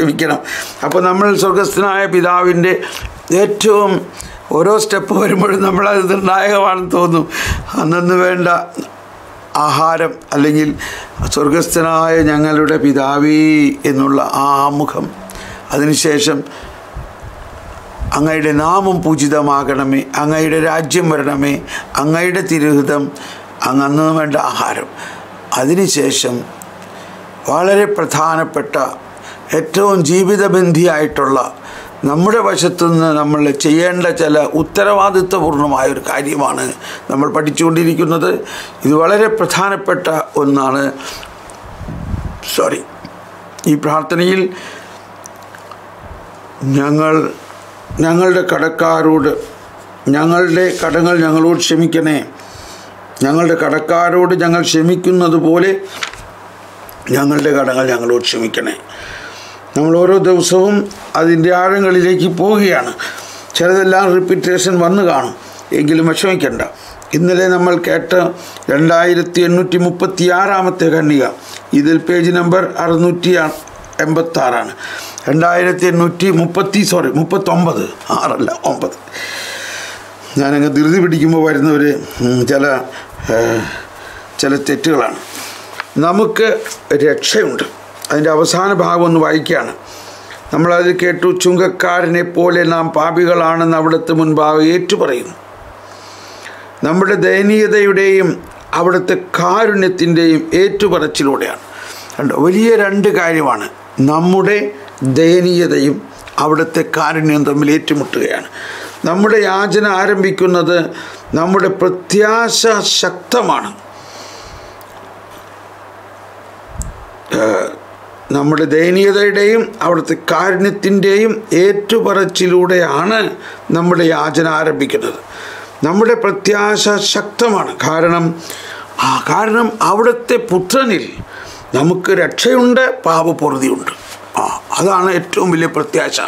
ക്ഷമിക്കണം അപ്പോൾ നമ്മൾ സ്വർഗസ്ഥനായ പിതാവിൻ്റെ ഏറ്റവും ഓരോ സ്റ്റെപ്പ് വരുമ്പോഴും നമ്മളത് നിർണായകമാണെന്ന് തോന്നും അന്നു വേണ്ട ആഹാരം അല്ലെങ്കിൽ സ്വർഗസ്ഥനായ ഞങ്ങളുടെ പിതാവേ എന്നുള്ള ആ ആമുഖം അതിനുശേഷം അങ്ങയുടെ നാമം പൂജിതമാകണമേ അങ്ങയുടെ രാജ്യം വരണമേ അങ്ങയുടെ തിരുഹിതം അങ്ങ് അന്ന് വേണ്ട ആഹാരം അതിനുശേഷം വളരെ പ്രധാനപ്പെട്ട ഏറ്റവും ജീവിതബന്ധിയായിട്ടുള്ള നമ്മുടെ വശത്തുനിന്ന് നമ്മൾ ചെയ്യേണ്ട ചില ഉത്തരവാദിത്വപൂർണമായ ഒരു കാര്യമാണ് നമ്മൾ പഠിച്ചുകൊണ്ടിരിക്കുന്നത് ഇത് വളരെ പ്രധാനപ്പെട്ട ഒന്നാണ് സോറി ഈ പ്രാർത്ഥനയിൽ ഞങ്ങൾ ഞങ്ങളുടെ കടക്കാരോട് ഞങ്ങളുടെ കടങ്ങൾ ഞങ്ങളോട് ക്ഷമിക്കണേ ഞങ്ങളുടെ കടക്കാരോട് ഞങ്ങൾ ക്ഷമിക്കുന്നത് പോലെ ഞങ്ങളുടെ കടങ്ങൾ ഞങ്ങളോട് ക്ഷമിക്കണേ നമ്മൾ ഓരോ ദിവസവും അതിൻ്റെ ആഴങ്ങളിലേക്ക് പോവുകയാണ് ചിലതെല്ലാം റിപ്പീറ്റേഷൻ വന്നു കാണും എങ്കിലും വിഷമിക്കണ്ട ഇന്നലെ നമ്മൾ കേട്ട രണ്ടായിരത്തി എണ്ണൂറ്റി മുപ്പത്തി ആറാമത്തെ ഖണ്ഡിക ഇതിൽ പേജ് നമ്പർ അറുന്നൂറ്റി എൺപത്താറാണ് രണ്ടായിരത്തി എണ്ണൂറ്റി മുപ്പത്തി സോറി മുപ്പത്തൊമ്പത് ആറല്ല ഒമ്പത് ഞാനങ്ങ് ധൃതി പിടിക്കുമ്പോൾ വരുന്ന ഒരു ഉം, ചില ഏഹ്, ചില തെറ്റുകളാണ് നമുക്ക് രക്ഷയുണ്ട് അതിൻ്റെ അവസാന ഭാഗം ഒന്ന് വായിക്കുകയാണ് നമ്മളതിൽ കേട്ടു ചുങ്കക്കാരനെ പോലെ നാം പാപികളാണെന്ന് അവിടുത്തെ മുൻപാകെ ഏറ്റുപറയുന്നു നമ്മുടെ ദയനീയതയുടെയും അവിടുത്തെ കാരുണ്യത്തിൻ്റെയും ഏറ്റുപറച്ചിലൂടെയാണ് കണ്ടോ വലിയ രണ്ട് കാര്യമാണ് നമ്മുടെ ദയനീയതയും അവിടുത്തെ കാരുണ്യവും തമ്മിൽ ഏറ്റുമുട്ടുകയാണ് നമ്മുടെ യാചന ആരംഭിക്കുന്നത് നമ്മുടെ പ്രത്യാശ ശക്തമാണ് നമ്മുടെ ദയനീയതയുടെയും അവിടുത്തെ കാരുണ്യത്തിൻ്റെയും ഏറ്റുപറച്ചിലൂടെയാണ് നമ്മുടെ യാചന ആരംഭിക്കുന്നത് നമ്മുടെ പ്രത്യാശ ശക്തമാണ് കാരണം ആ കാരണം അവിടുത്തെ പുത്രനിൽ നമുക്ക് രക്ഷയുണ്ട് പാപപൂർത്തിയുണ്ട് ആ അതാണ് ഏറ്റവും വലിയ പ്രത്യാശ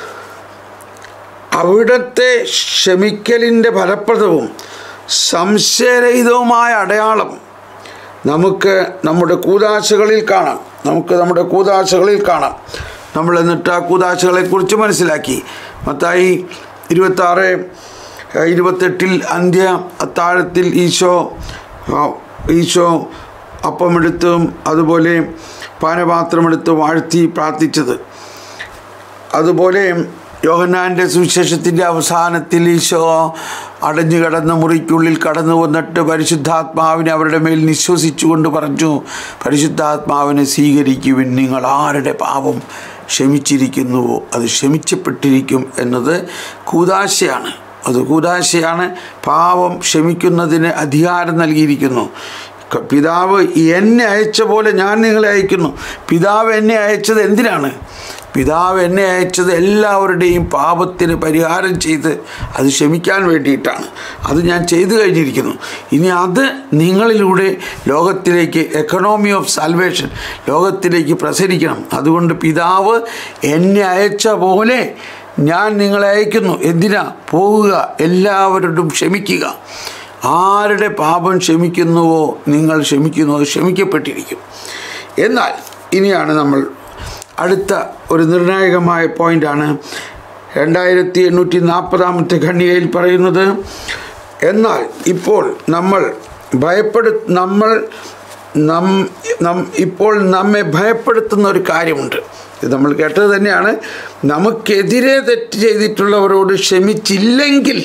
അവിടുത്തെ ക്ഷമിക്കലിൻ്റെ ഫലപ്രദവും സംശയരഹിതവുമായ അടയാളം നമുക്ക് നമ്മുടെ കൂതാശകളിൽ കാണാം നമുക്ക് നമ്മുടെ കൂതാശകളിൽ കാണാം നമ്മൾ എന്നിട്ട് ആ കൂതാശകളെക്കുറിച്ച് മനസ്സിലാക്കി മത്തായി ഇരുപത്താറ് ഇരുപത്തെട്ടിൽ അന്ത്യ അത്താഴത്തിൽ ഈശോ ആ, ഈശോ അപ്പമെടുത്തും അതുപോലെ പാനപാത്രമെടുത്ത് വാഴ്ത്തി പ്രാർത്ഥിച്ചത് അതുപോലെ യോഹന്നാൻ്റെ സുവിശേഷത്തിൻ്റെ അവസാനത്തിൽ ഈശോ അടഞ്ഞു കിടന്ന മുറിക്കുള്ളിൽ കടന്നു വന്നിട്ട് പരിശുദ്ധാത്മാവിനെ അവരുടെ മേൽ നിശ്വസിച്ചുകൊണ്ട് പറഞ്ഞു പരിശുദ്ധാത്മാവിനെ സ്വീകരിക്കുവിൻ നിങ്ങൾ ആരുടെ പാപം ക്ഷമിച്ചിരിക്കുന്നുവോ അത് ക്ഷമിച്ചപ്പെട്ടിരിക്കും എന്നത് കൂതാശയാണ് അത് കൂതാശയാണ് പാപം ക്ഷമിക്കുന്നതിന് അധികാരം നൽകിയിരിക്കുന്നു ക- പിതാവ് എന്നെ അയച്ച പോലെ ഞാൻ നിങ്ങളെ അയക്കുന്നു പിതാവ് എന്നെ അയച്ചത് എന്തിനാണ് പിതാവ് എന്നെ അയച്ചത് എല്ലാവരുടെയും പാപത്തിന് പരിഹാരം ചെയ്ത് അത് ക്ഷമിക്കാൻ വേണ്ടിയിട്ടാണ് അത് ഞാൻ ചെയ്തു കഴിഞ്ഞിരിക്കുന്നു ഇനി അത് നിങ്ങളിലൂടെ ലോകത്തിലേക്ക് എക്കണോമി ഓഫ് സാൽവേഷൻ ലോകത്തിലേക്ക് പ്രസരിക്കണം അതുകൊണ്ട് പിതാവ് എന്നെ അയച്ച പോലെ ഞാൻ നിങ്ങളെ അയക്കുന്നു എന്തിനാ പോവുക എല്ലാവരോടും ക്ഷമിക്കുക ആരുടെ പാപം ക്ഷമിക്കുന്നുവോ നിങ്ങൾ ക്ഷമിക്കുന്നുവോ അത് ക്ഷമിക്കപ്പെട്ടിരിക്കും എന്നാൽ ഇനിയാണ് നമ്മൾ അടുത്ത ഒരു നിർണായകമായ പോയിൻ്റാണ് രണ്ടായിരത്തി എണ്ണൂറ്റി നാൽപ്പതാമത്തെ ഖണ്ഡികയിൽ പറയുന്നത് എന്നാൽ ഇപ്പോൾ നമ്മൾ ഭയപ്പെടു നമ്മൾ നം നം ഇപ്പോൾ നമ്മെ ഭയപ്പെടുത്തുന്ന ഒരു കാര്യമുണ്ട് ഇത് നമ്മൾ കേട്ടത് തന്നെയാണ് നമുക്കെതിരെ തെറ്റ് ചെയ്തിട്ടുള്ളവരോട് ക്ഷമിച്ചില്ലെങ്കിൽ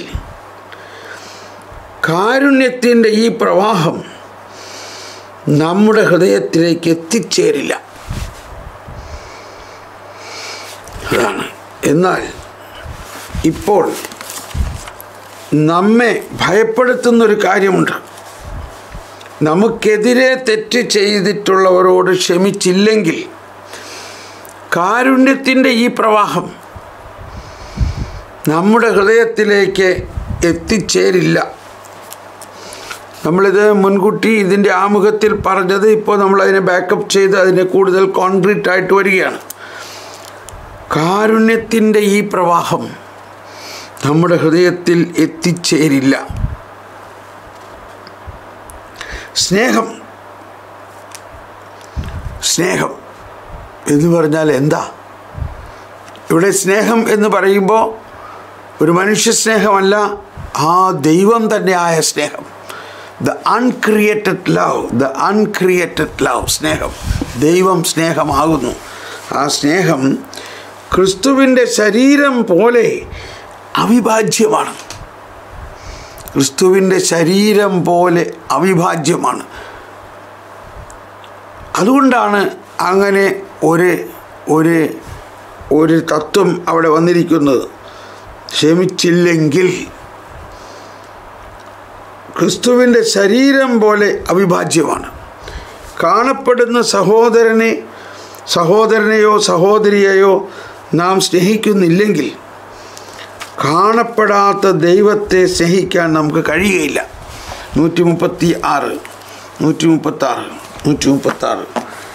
കാരുണ്യത്തിൻ്റെ ഈ പ്രവാഹം നമ്മുടെ ഹൃദയത്തിലേക്ക് എത്തിച്ചേരില്ല അതാണ് എന്നാൽ ഇപ്പോൾ നമ്മെ ഭയപ്പെടുത്തുന്നൊരു കാര്യമുണ്ട് നമുക്കെതിരെ തെറ്റ് ചെയ്തിട്ടുള്ളവരോട് ക്ഷമിച്ചില്ലെങ്കിൽ കാരുണ്യത്തിൻ്റെ ഈ പ്രവാഹം നമ്മുടെ ഹൃദയത്തിലേക്ക് എത്തിച്ചേരില്ല നമ്മളിത് മുൻകൂട്ടി ഇതിൻ്റെ ആമുഖത്തിൽ പറഞ്ഞത് ഇപ്പോൾ നമ്മളതിനെ ബാക്കപ്പ് ചെയ്ത് അതിനെ കൂടുതൽ കോൺക്രീറ്റ് ആയിട്ട് വരികയാണ് കാരുണ്യത്തിൻ്റെ ഈ പ്രവാഹം നമ്മുടെ ഹൃദയത്തിൽ എത്തിച്ചേരില്ല സ്നേഹം സ്നേഹം എന്ന് പറഞ്ഞാൽ എന്താ ഇവിടെ സ്നേഹം എന്ന് പറയുമ്പോൾ ഒരു മനുഷ്യ സ്നേഹമല്ല ആ ദൈവം തന്നെയായ സ്നേഹം the uncreated love the uncreated love സ്നേഹം ദൈവം സ്നേഹമാകുന്നു ആ സ്നേഹം ക്രിസ്തുവിൻ്റെ ശരീരം പോലെ അവിഭാജ്യമാണ് ക്രിസ്തുവിൻ്റെ ശരീരം പോലെ അവിഭാജ്യമാണ് അതുകൊണ്ടാണ് അങ്ങനെ ഒരു ഒരു ഒരു തത്വം അവിടെ വന്നിരിക്കുന്നത് ക്ഷമിച്ചില്ലെങ്കിൽ ക്രിസ്തുവിൻ്റെ ശരീരം പോലെ അവിഭാജ്യമാണ് കാണപ്പെടുന്ന സഹോദരനെ സഹോദരനെയോ സഹോദരിയെയോ നാം സ്നേഹിക്കുന്നില്ലെങ്കിൽ കാണപ്പെടാത്ത ദൈവത്തെ സ്നേഹിക്കാൻ നമുക്ക് കഴിയുകയില്ല നൂറ്റി മുപ്പത്തി ആറ് നൂറ്റി മുപ്പത്തി ആറ് നൂറ്റി മുപ്പത്തി ആറ്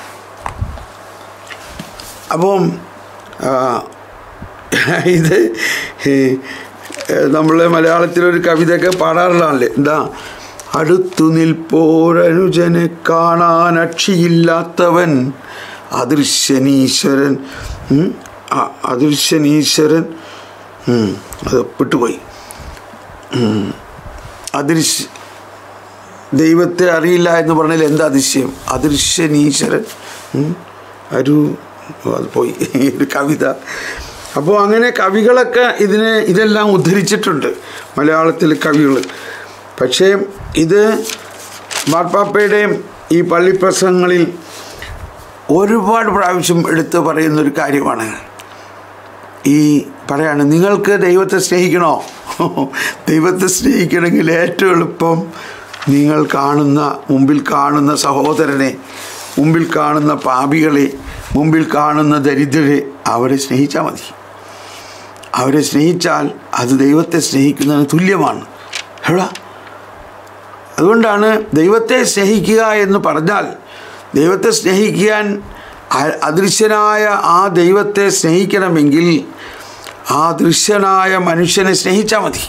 അപ്പം ആ, ഇത് നമ്മൾ മലയാളത്തിലൊരു കവിതയൊക്കെ പാടാറുള്ളതാണല്ലേ എന്താ അടുത്തു നിൽപ്പോരനുജനെ കാണാൻ അക്ഷിയില്ലാത്തവൻ അദൃശ്യനീശ്വരൻ ഉം, ആ, അദൃശ്യനീശ്വരൻ ഉം, അത് വിട്ടുപോയി ഉം, അദൃശ്യ ദൈവത്തെ അറിയില്ല എന്ന് പറഞ്ഞാൽ എന്താ അതിശയം അദൃശ്യനീശ്വരൻ ഉം, ഒരു അത് പോയി ഒരു കവിത അപ്പോൾ അങ്ങനെ കവികളൊക്കെ ഇതിനെ ഇതെല്ലാം ഉദ്ധരിച്ചിട്ടുണ്ട് മലയാളത്തിലെ കവികൾ പക്ഷേ ഇത് മാർപ്പാപ്പയുടെയും ഈ പള്ളിപ്രസംഗങ്ങളിൽ ഒരുപാട് പ്രാവശ്യം എടുത്ത് പറയുന്നൊരു കാര്യമാണ് ഈ പറയാണ് നിങ്ങൾക്ക് ദൈവത്തെ സ്നേഹിക്കണോ ദൈവത്തെ സ്നേഹിക്കണമെങ്കിൽ ഏറ്റവും എളുപ്പം നിങ്ങൾ കാണുന്ന മുമ്പിൽ കാണുന്ന സഹോദരനെ മുമ്പിൽ കാണുന്ന പാപികളെ മുമ്പിൽ കാണുന്ന ദരിദ്രരെ അവരെ സ്നേഹിച്ചാൽ മതി അവരെ സ്നേഹിച്ചാൽ അത് ദൈവത്തെ സ്നേഹിക്കുന്നതിന് തുല്യമാണ് എവിടെ അതുകൊണ്ടാണ് ദൈവത്തെ സ്നേഹിക്കുക എന്ന് പറഞ്ഞാൽ ദൈവത്തെ സ്നേഹിക്കാൻ അ- അദൃശ്യനായ ആ ദൈവത്തെ സ്നേഹിക്കണമെങ്കിൽ ആ ദൃശ്യനായ മനുഷ്യനെ സ്നേഹിച്ചാൽ മതി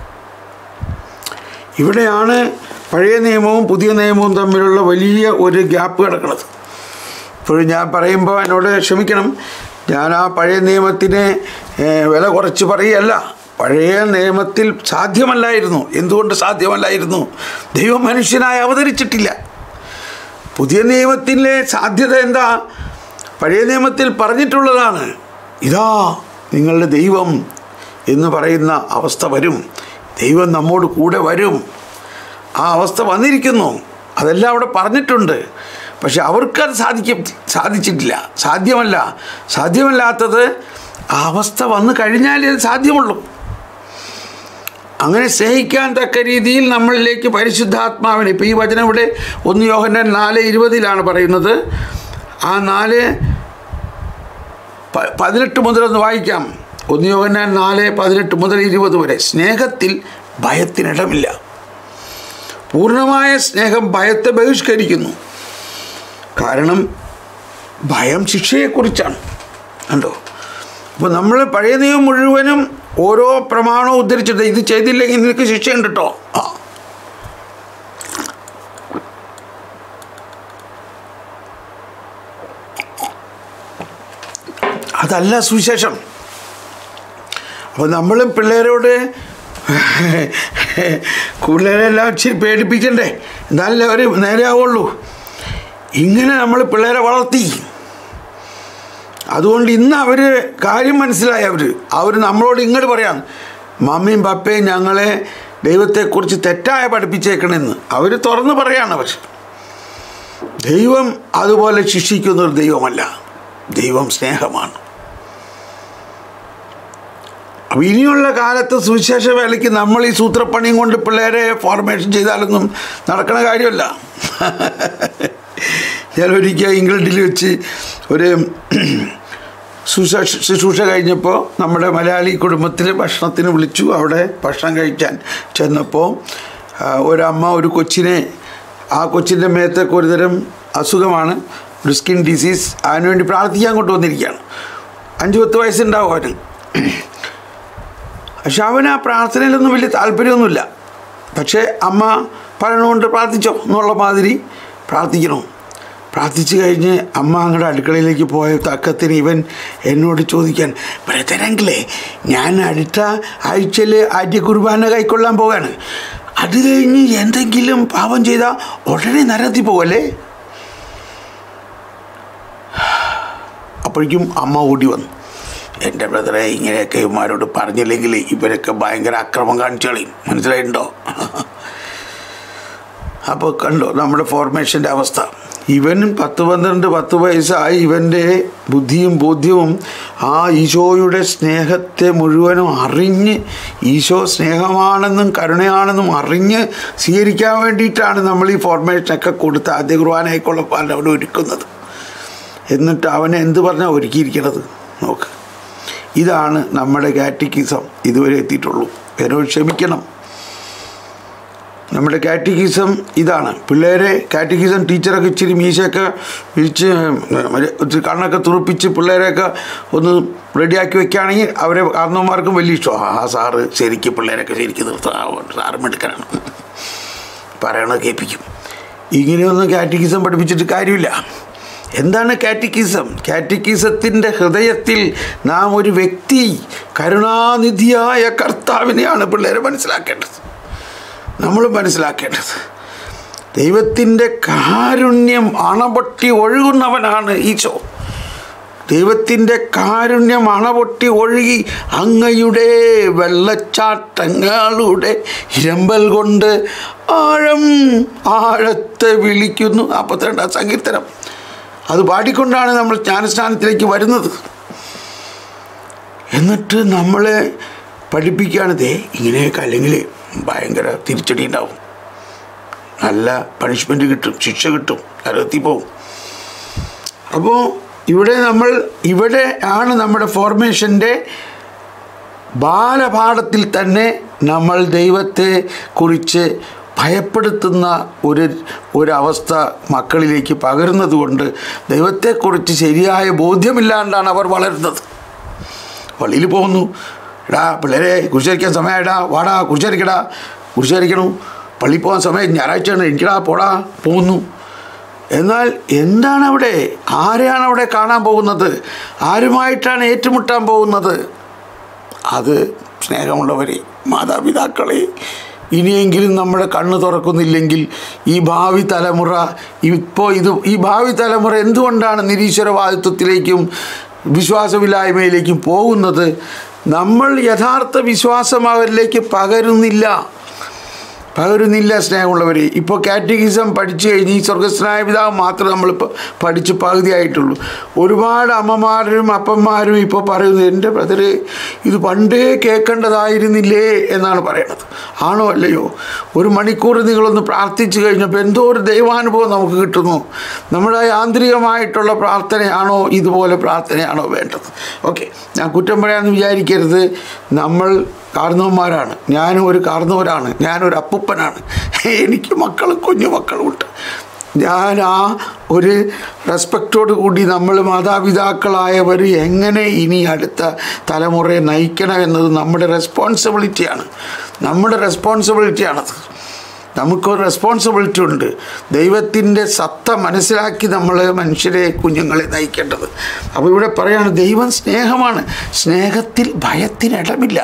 ഇവിടെയാണ് പഴയ നിയമവും പുതിയ നിയമവും തമ്മിലുള്ള വലിയ ഒരു ഗ്യാപ്പ് കിടക്കുന്നത് ഇപ്പോഴും ഞാൻ പറയുമ്പോൾ എന്നോട് ക്ഷമിക്കണം ഞാൻ ആ പഴയ നിയമത്തിന് ഏഹ്, വില കുറച്ച് പറയുകയല്ല പഴയ നിയമത്തിൽ സാധ്യമല്ലായിരുന്നു എന്തുകൊണ്ട് സാധ്യമല്ലായിരുന്നു ദൈവം മനുഷ്യനായി അവതരിച്ചിട്ടില്ല പുതിയ നിയമത്തിലെ സാധ്യത എന്താ പഴയ നിയമത്തിൽ പറഞ്ഞിട്ടുള്ളതാണ് ഇതാ നിങ്ങളുടെ ദൈവം എന്ന് പറയുന്ന അവസ്ഥ വരും ദൈവം നമ്മോട് കൂടെ വരും ആ അവസ്ഥ വന്നിരിക്കുന്നു അതെല്ലാം അവിടെ പറഞ്ഞിട്ടുണ്ട് പക്ഷെ അവർക്കത് സാധിക്കും സാധിച്ചിട്ടില്ല സാധ്യമല്ല സാധ്യമല്ലാത്തത് ആ അവസ്ഥ വന്നു കഴിഞ്ഞാലേ അത് സാധ്യമുള്ളൂ അങ്ങനെ സ്നേഹിക്കാൻ തക്ക രീതിയിൽ നമ്മളിലേക്ക് പരിശുദ്ധാത്മാവിനെ ഇപ്പോൾ ഈ വചനം ഇവിടെ ഒന്ന് യോഹന്നാൻ നാല് ഇരുപതിലാണ് പറയുന്നത് ആ നാല് പ- പതിനെട്ട് മുതലൊന്ന് വായിക്കാം ഒന്ന് യോഹന്നാൻ നാല് പതിനെട്ട് മുതൽ ഇരുപത് വരെ സ്നേഹത്തിൽ ഭയത്തിനിടമില്ല പൂർണ്ണമായ സ്നേഹം ഭയത്തെ ബഹിഷ്കരിക്കുന്നു കാരണം ഭയം ശിക്ഷയെക്കുറിച്ചാണ് കണ്ടോ അപ്പോൾ നമ്മൾ പഴയ നിയമം മുഴുവനും ഓരോ പ്രമാണവും ഉദ്ധരിച്ചിട്ട് ഇത് ചെയ്തില്ലെങ്കിൽ നിനക്ക് ശിക്ഷയുണ്ട് കേട്ടോ ആ അതല്ല സുവിശേഷം അപ്പോൾ നമ്മളും പിള്ളേരോട് പിള്ളേരെല്ലാം ഇച്ചിരി പേടിപ്പിക്കണ്ടേ എന്നാലല്ലേ അവർ നേരെയാവുള്ളൂ ഇങ്ങനെ നമ്മൾ പിള്ളേരെ വളർത്തി അതുകൊണ്ട് ഇന്ന് അവർ കാര്യം മനസ്സിലായി അവർ അവർ നമ്മളോട് ഇങ്ങോട്ട് പറയാം മമ്മിയും പപ്പയും ഞങ്ങളെ ദൈവത്തെക്കുറിച്ച് തെറ്റായ പഠിപ്പിച്ചേക്കണമെന്ന് അവർ തുറന്ന് പറയാണ് പക്ഷെ ദൈവം അതുപോലെ ശിക്ഷിക്കുന്ന ഒരു ദൈവമല്ല ദൈവം സ്നേഹമാണ് അപ്പോൾ ഇനിയുള്ള കാലത്ത് സുവിശേഷ വേലയ്ക്ക് നമ്മൾ ഈ സൂത്രപ്പണിയും കൊണ്ട് പിള്ളേരെ ഫോർമേഷൻ ചെയ്താലൊന്നും നടക്കണ കാര്യമല്ല ഞാൻ ഒരിക്കൽ ഇംഗ്ലണ്ടിൽ വെച്ച് ഒരു ശുശ്രൂഷ ശുശ്രൂഷ കഴിഞ്ഞപ്പോൾ നമ്മുടെ മലയാളി കുടുംബത്തിൽ ഭക്ഷണത്തിന് വിളിച്ചു അവിടെ ഭക്ഷണം കഴിക്കാൻ ചെന്നപ്പോൾ ആ, ഒരമ്മ ഒരു കൊച്ചിനെ ആ കൊച്ചിൻ്റെ മേത്തൊക്കെ ഒരുതരം അസുഖമാണ് ഒരു സ്കിൻ ഡിസീസ് അതിനുവേണ്ടി പ്രാർത്ഥിക്കാൻ കൊണ്ടുവന്നിരിക്കുകയാണ് അഞ്ച് പത്ത് വയസ്സുണ്ടാവും അവന് പക്ഷെ അവന് ആ പ്രാർത്ഥനയിലൊന്നും വലിയ താല്പര്യമൊന്നുമില്ല പക്ഷേ അമ്മ പറയണുകൊണ്ട് പ്രാർത്ഥിച്ചോ എന്നുള്ള മാതിരി പ്രാർത്ഥിക്കണം പ്രാർത്ഥിച്ചു കഴിഞ്ഞ് അമ്മ അങ്ങയുടെ അടുക്കളയിലേക്ക് പോയ തക്കത്തിന് ഇവൻ എന്നോട് ചോദിക്കാൻ ബ്രദറെങ്കിലേ ഞാൻ അടുത്ത ആഴ്ചയിൽ ആദ്യ കുർബാന കൈക്കൊള്ളാൻ പോവാണ് അത് കഴിഞ്ഞ് എന്തെങ്കിലും പാപം ചെയ്താൽ ഉടനെ നരകത്തിൽ പോവല്ലേ അപ്പോഴേക്കും അമ്മ ഓടി വന്നു എൻ്റെ ബ്രദറെ ഇങ്ങനെയൊക്കെ ഇവന്മാരോട് പറഞ്ഞില്ലെങ്കിൽ ഇവരൊക്കെ ഭയങ്കര അക്രമം കാണിച്ചു കളയും മനസ്സിലായിട്ടുണ്ടോ അപ്പോൾ കണ്ടോ നമ്മുടെ ഫോർമേഷൻ്റെ അവസ്ഥ ഇവൻ പത്ത് പന്ത്രണ്ട് പത്ത് വയസ്സായി ഇവൻ്റെ ബുദ്ധിയും ബോധ്യവും ആ ഈശോയുടെ സ്നേഹത്തെ മുഴുവനും അറിഞ്ഞ് ഈശോ സ്നേഹമാണെന്നും കരുണയാണെന്നും അറിഞ്ഞ് സ്വീകരിക്കാൻ വേണ്ടിയിട്ടാണ് നമ്മൾ ഈ ഫോർമേഷനൊക്കെ കൊടുത്ത് ആദ്യ കുർബാനയ്ക്കുള്ള പാൽ അവിടെ ഒരുക്കുന്നത് എന്നിട്ട് അവനെ എന്ത് പറഞ്ഞാൽ ഒരുക്കിയിരിക്കണത് നോക്ക് ഇതാണ് നമ്മുടെ കാറ്റക്കിസം ഇതുവരെ എത്തിയിട്ടുള്ളൂ എന്നോട് ക്ഷമിക്കണം നമ്മുടെ കാറ്റഗിസം ഇതാണ് പിള്ളേരെ കാറ്റഗിസം ടീച്ചറൊക്കെ ഇച്ചിരി മീശയൊക്കെ വിരിച്ച് ഇച്ചിരി കണ്ണൊക്കെ തുറപ്പിച്ച് പിള്ളേരെയൊക്കെ ഒന്ന് റെഡിയാക്കി വെക്കുകയാണെങ്കിൽ അവരെ കാരണവന്മാർക്കും വലിയ ഇഷ്ടമാണ് ആ സാറ് ശരിക്കും പിള്ളേരൊക്കെ ശരിക്കും നിർത്താൻ സാറും എടുക്കാനാണ് പറയണത് കേൾപ്പിക്കും ഇങ്ങനെയൊന്നും കാറ്റഗിസം പഠിപ്പിച്ചിട്ട് കാര്യമില്ല എന്താണ് കാറ്റക്കിസം കാറ്റക്കിസത്തിൻ്റെ ഹൃദയത്തിൽ നാം ഒരു വ്യക്തി കരുണാനിധിയായ കർത്താവിനെയാണ് പിള്ളേരെ മനസ്സിലാക്കേണ്ടത് നമ്മൾ മനസ്സിലാക്കേണ്ടത് ദൈവത്തിൻ്റെ കാരുണ്യം അണപൊട്ടി ഒഴുകുന്നവനാണ് ഈശോ ദൈവത്തിൻ്റെ കാരുണ്യം അണപൊട്ടി ഒഴുകി അങ്ങയുടെ വെള്ളച്ചാട്ടങ്ങളുടെ ഇരമ്പൽ കൊണ്ട് ആഴം ആഴത്തെ വിളിക്കുന്നു നാൽപ്പത്തിരണ്ടാം സങ്കീർത്തനം അത് പാടിക്കൊണ്ടാണ് നമ്മൾ ജ്ഞാനസ്ഥാനത്തിലേക്ക് വരുന്നത് എന്നിട്ട് നമ്മളെ പഠിപ്പിക്കുകയാണ് ദേ ഇങ്ങനെയൊക്കെ അല്ലെങ്കിൽ ഭയങ്കര തിരിച്ചടി ഉണ്ടാവും നല്ല പണിഷ്മെൻറ്റ് കിട്ടും ശിക്ഷ കിട്ടും നരകത്തിൽ പോവും അപ്പോൾ ഇവിടെ നമ്മൾ ഇവിടെ ആണ് നമ്മുടെ ഫോർമേഷൻ്റെ ബാലപാഠത്തിൽ തന്നെ നമ്മൾ ദൈവത്തെ കുറിച്ച് ഭയപ്പെടുത്തുന്ന ഒരു ഒരവസ്ഥ മക്കളിലേക്ക് പകരുന്നത് കൊണ്ട് ദൈവത്തെക്കുറിച്ച് ശരിയായ ബോധ്യമില്ലാണ്ടാണ് അവർ വളരുന്നത് പള്ളിയിൽ പോകുന്നു എടാ പിള്ളേരെ കുരിശരിക്കാൻ സമയമായിടാ വാടാ കുരിശരിക്കടാ കുരിശരിക്കണു പള്ളി പോകാൻ സമയം ഞായറാഴ്ചയാണ് എനിക്കടാ പോടാ പോകുന്നു എന്നാൽ എന്താണ് അവിടെ ആരെയാണ് അവിടെ കാണാൻ പോകുന്നത് ആരുമായിട്ടാണ് ഏറ്റുമുട്ടാൻ പോകുന്നത് അത് സ്നേഹമുള്ളവരെ മാതാപിതാക്കളെ ഇനിയെങ്കിലും നമ്മുടെ കണ്ണ് തുറക്കുന്നില്ലെങ്കിൽ ഈ ഭാവി തലമുറ ഇപ്പോൾ ഇത് ഈ ഭാവി തലമുറ എന്തുകൊണ്ടാണ് നിരീശ്വരവാദിത്വത്തിലേക്കും വിശ്വാസമില്ലായ്മയിലേക്കും പോകുന്നത് നമ്മൾ യഥാർത്ഥ വിശ്വാസം അവരിലേക്ക് പകരുന്നില്ല പകരുന്നില്ല സ്നേഹമുള്ളവരെ ഇപ്പോൾ കാറ്റഗിസം പഠിച്ചു കഴിഞ്ഞ് ഈ സ്വർഗസ്നായ പിതാവ് മാത്രമേ നമ്മളിപ്പോൾ പഠിച്ച് പകുതിയായിട്ടുള്ളൂ ഒരുപാട് അമ്മമാരും അപ്പന്മാരും ഇപ്പോൾ പറയുന്നത് എൻ്റെ ബ്രദറെ ഇത് പണ്ടേ കേൾക്കേണ്ടതായിരുന്നില്ലേ എന്നാണ് പറയണത് ആണോ അല്ലയോ ഒരു മണിക്കൂർ നിങ്ങളൊന്ന് പ്രാർത്ഥിച്ചു കഴിഞ്ഞപ്പോൾ എന്തോ ഒരു ദൈവാനുഭവം നമുക്ക് കിട്ടുന്നു നമ്മുടെ യാന്ത്രികമായിട്ടുള്ള പ്രാർത്ഥനയാണോ ഇതുപോലെ പ്രാർത്ഥനയാണോ വേണ്ടത് ഓക്കെ ഞാൻ കുറ്റം പറയാമെന്ന് വിചാരിക്കരുത് നമ്മൾ കാർന്നവന്മാരാണ് ഞാനും ഒരു കാർന്നവരാണ് ഞാനൊരു അപ്പൂപ്പനാണ് എനിക്ക് മക്കളും കുഞ്ഞു മക്കളുമുണ്ട് ഞാൻ ആ ഒരു റെസ്പെക്റ്റോട് കൂടി നമ്മൾ മാതാപിതാക്കളായവർ എങ്ങനെ ഇനി അടുത്ത തലമുറയെ നയിക്കണം എന്നത് നമ്മുടെ റെസ്പോൺസിബിലിറ്റിയാണ് നമ്മുടെ റെസ്പോൺസിബിലിറ്റിയാണത് നമുക്കൊരു റെസ്പോൺസിബിലിറ്റി ഉണ്ട് ദൈവത്തിൻ്റെ സത്ത മനസ്സിലാക്കി നമ്മൾ മനുഷ്യരെ കുഞ്ഞുങ്ങളെ നയിക്കേണ്ടത് അപ്പോൾ ഇവിടെ പറയാണ് ദൈവം സ്നേഹമാണ് സ്നേഹത്തിൽ ഭയത്തിനിടമില്ല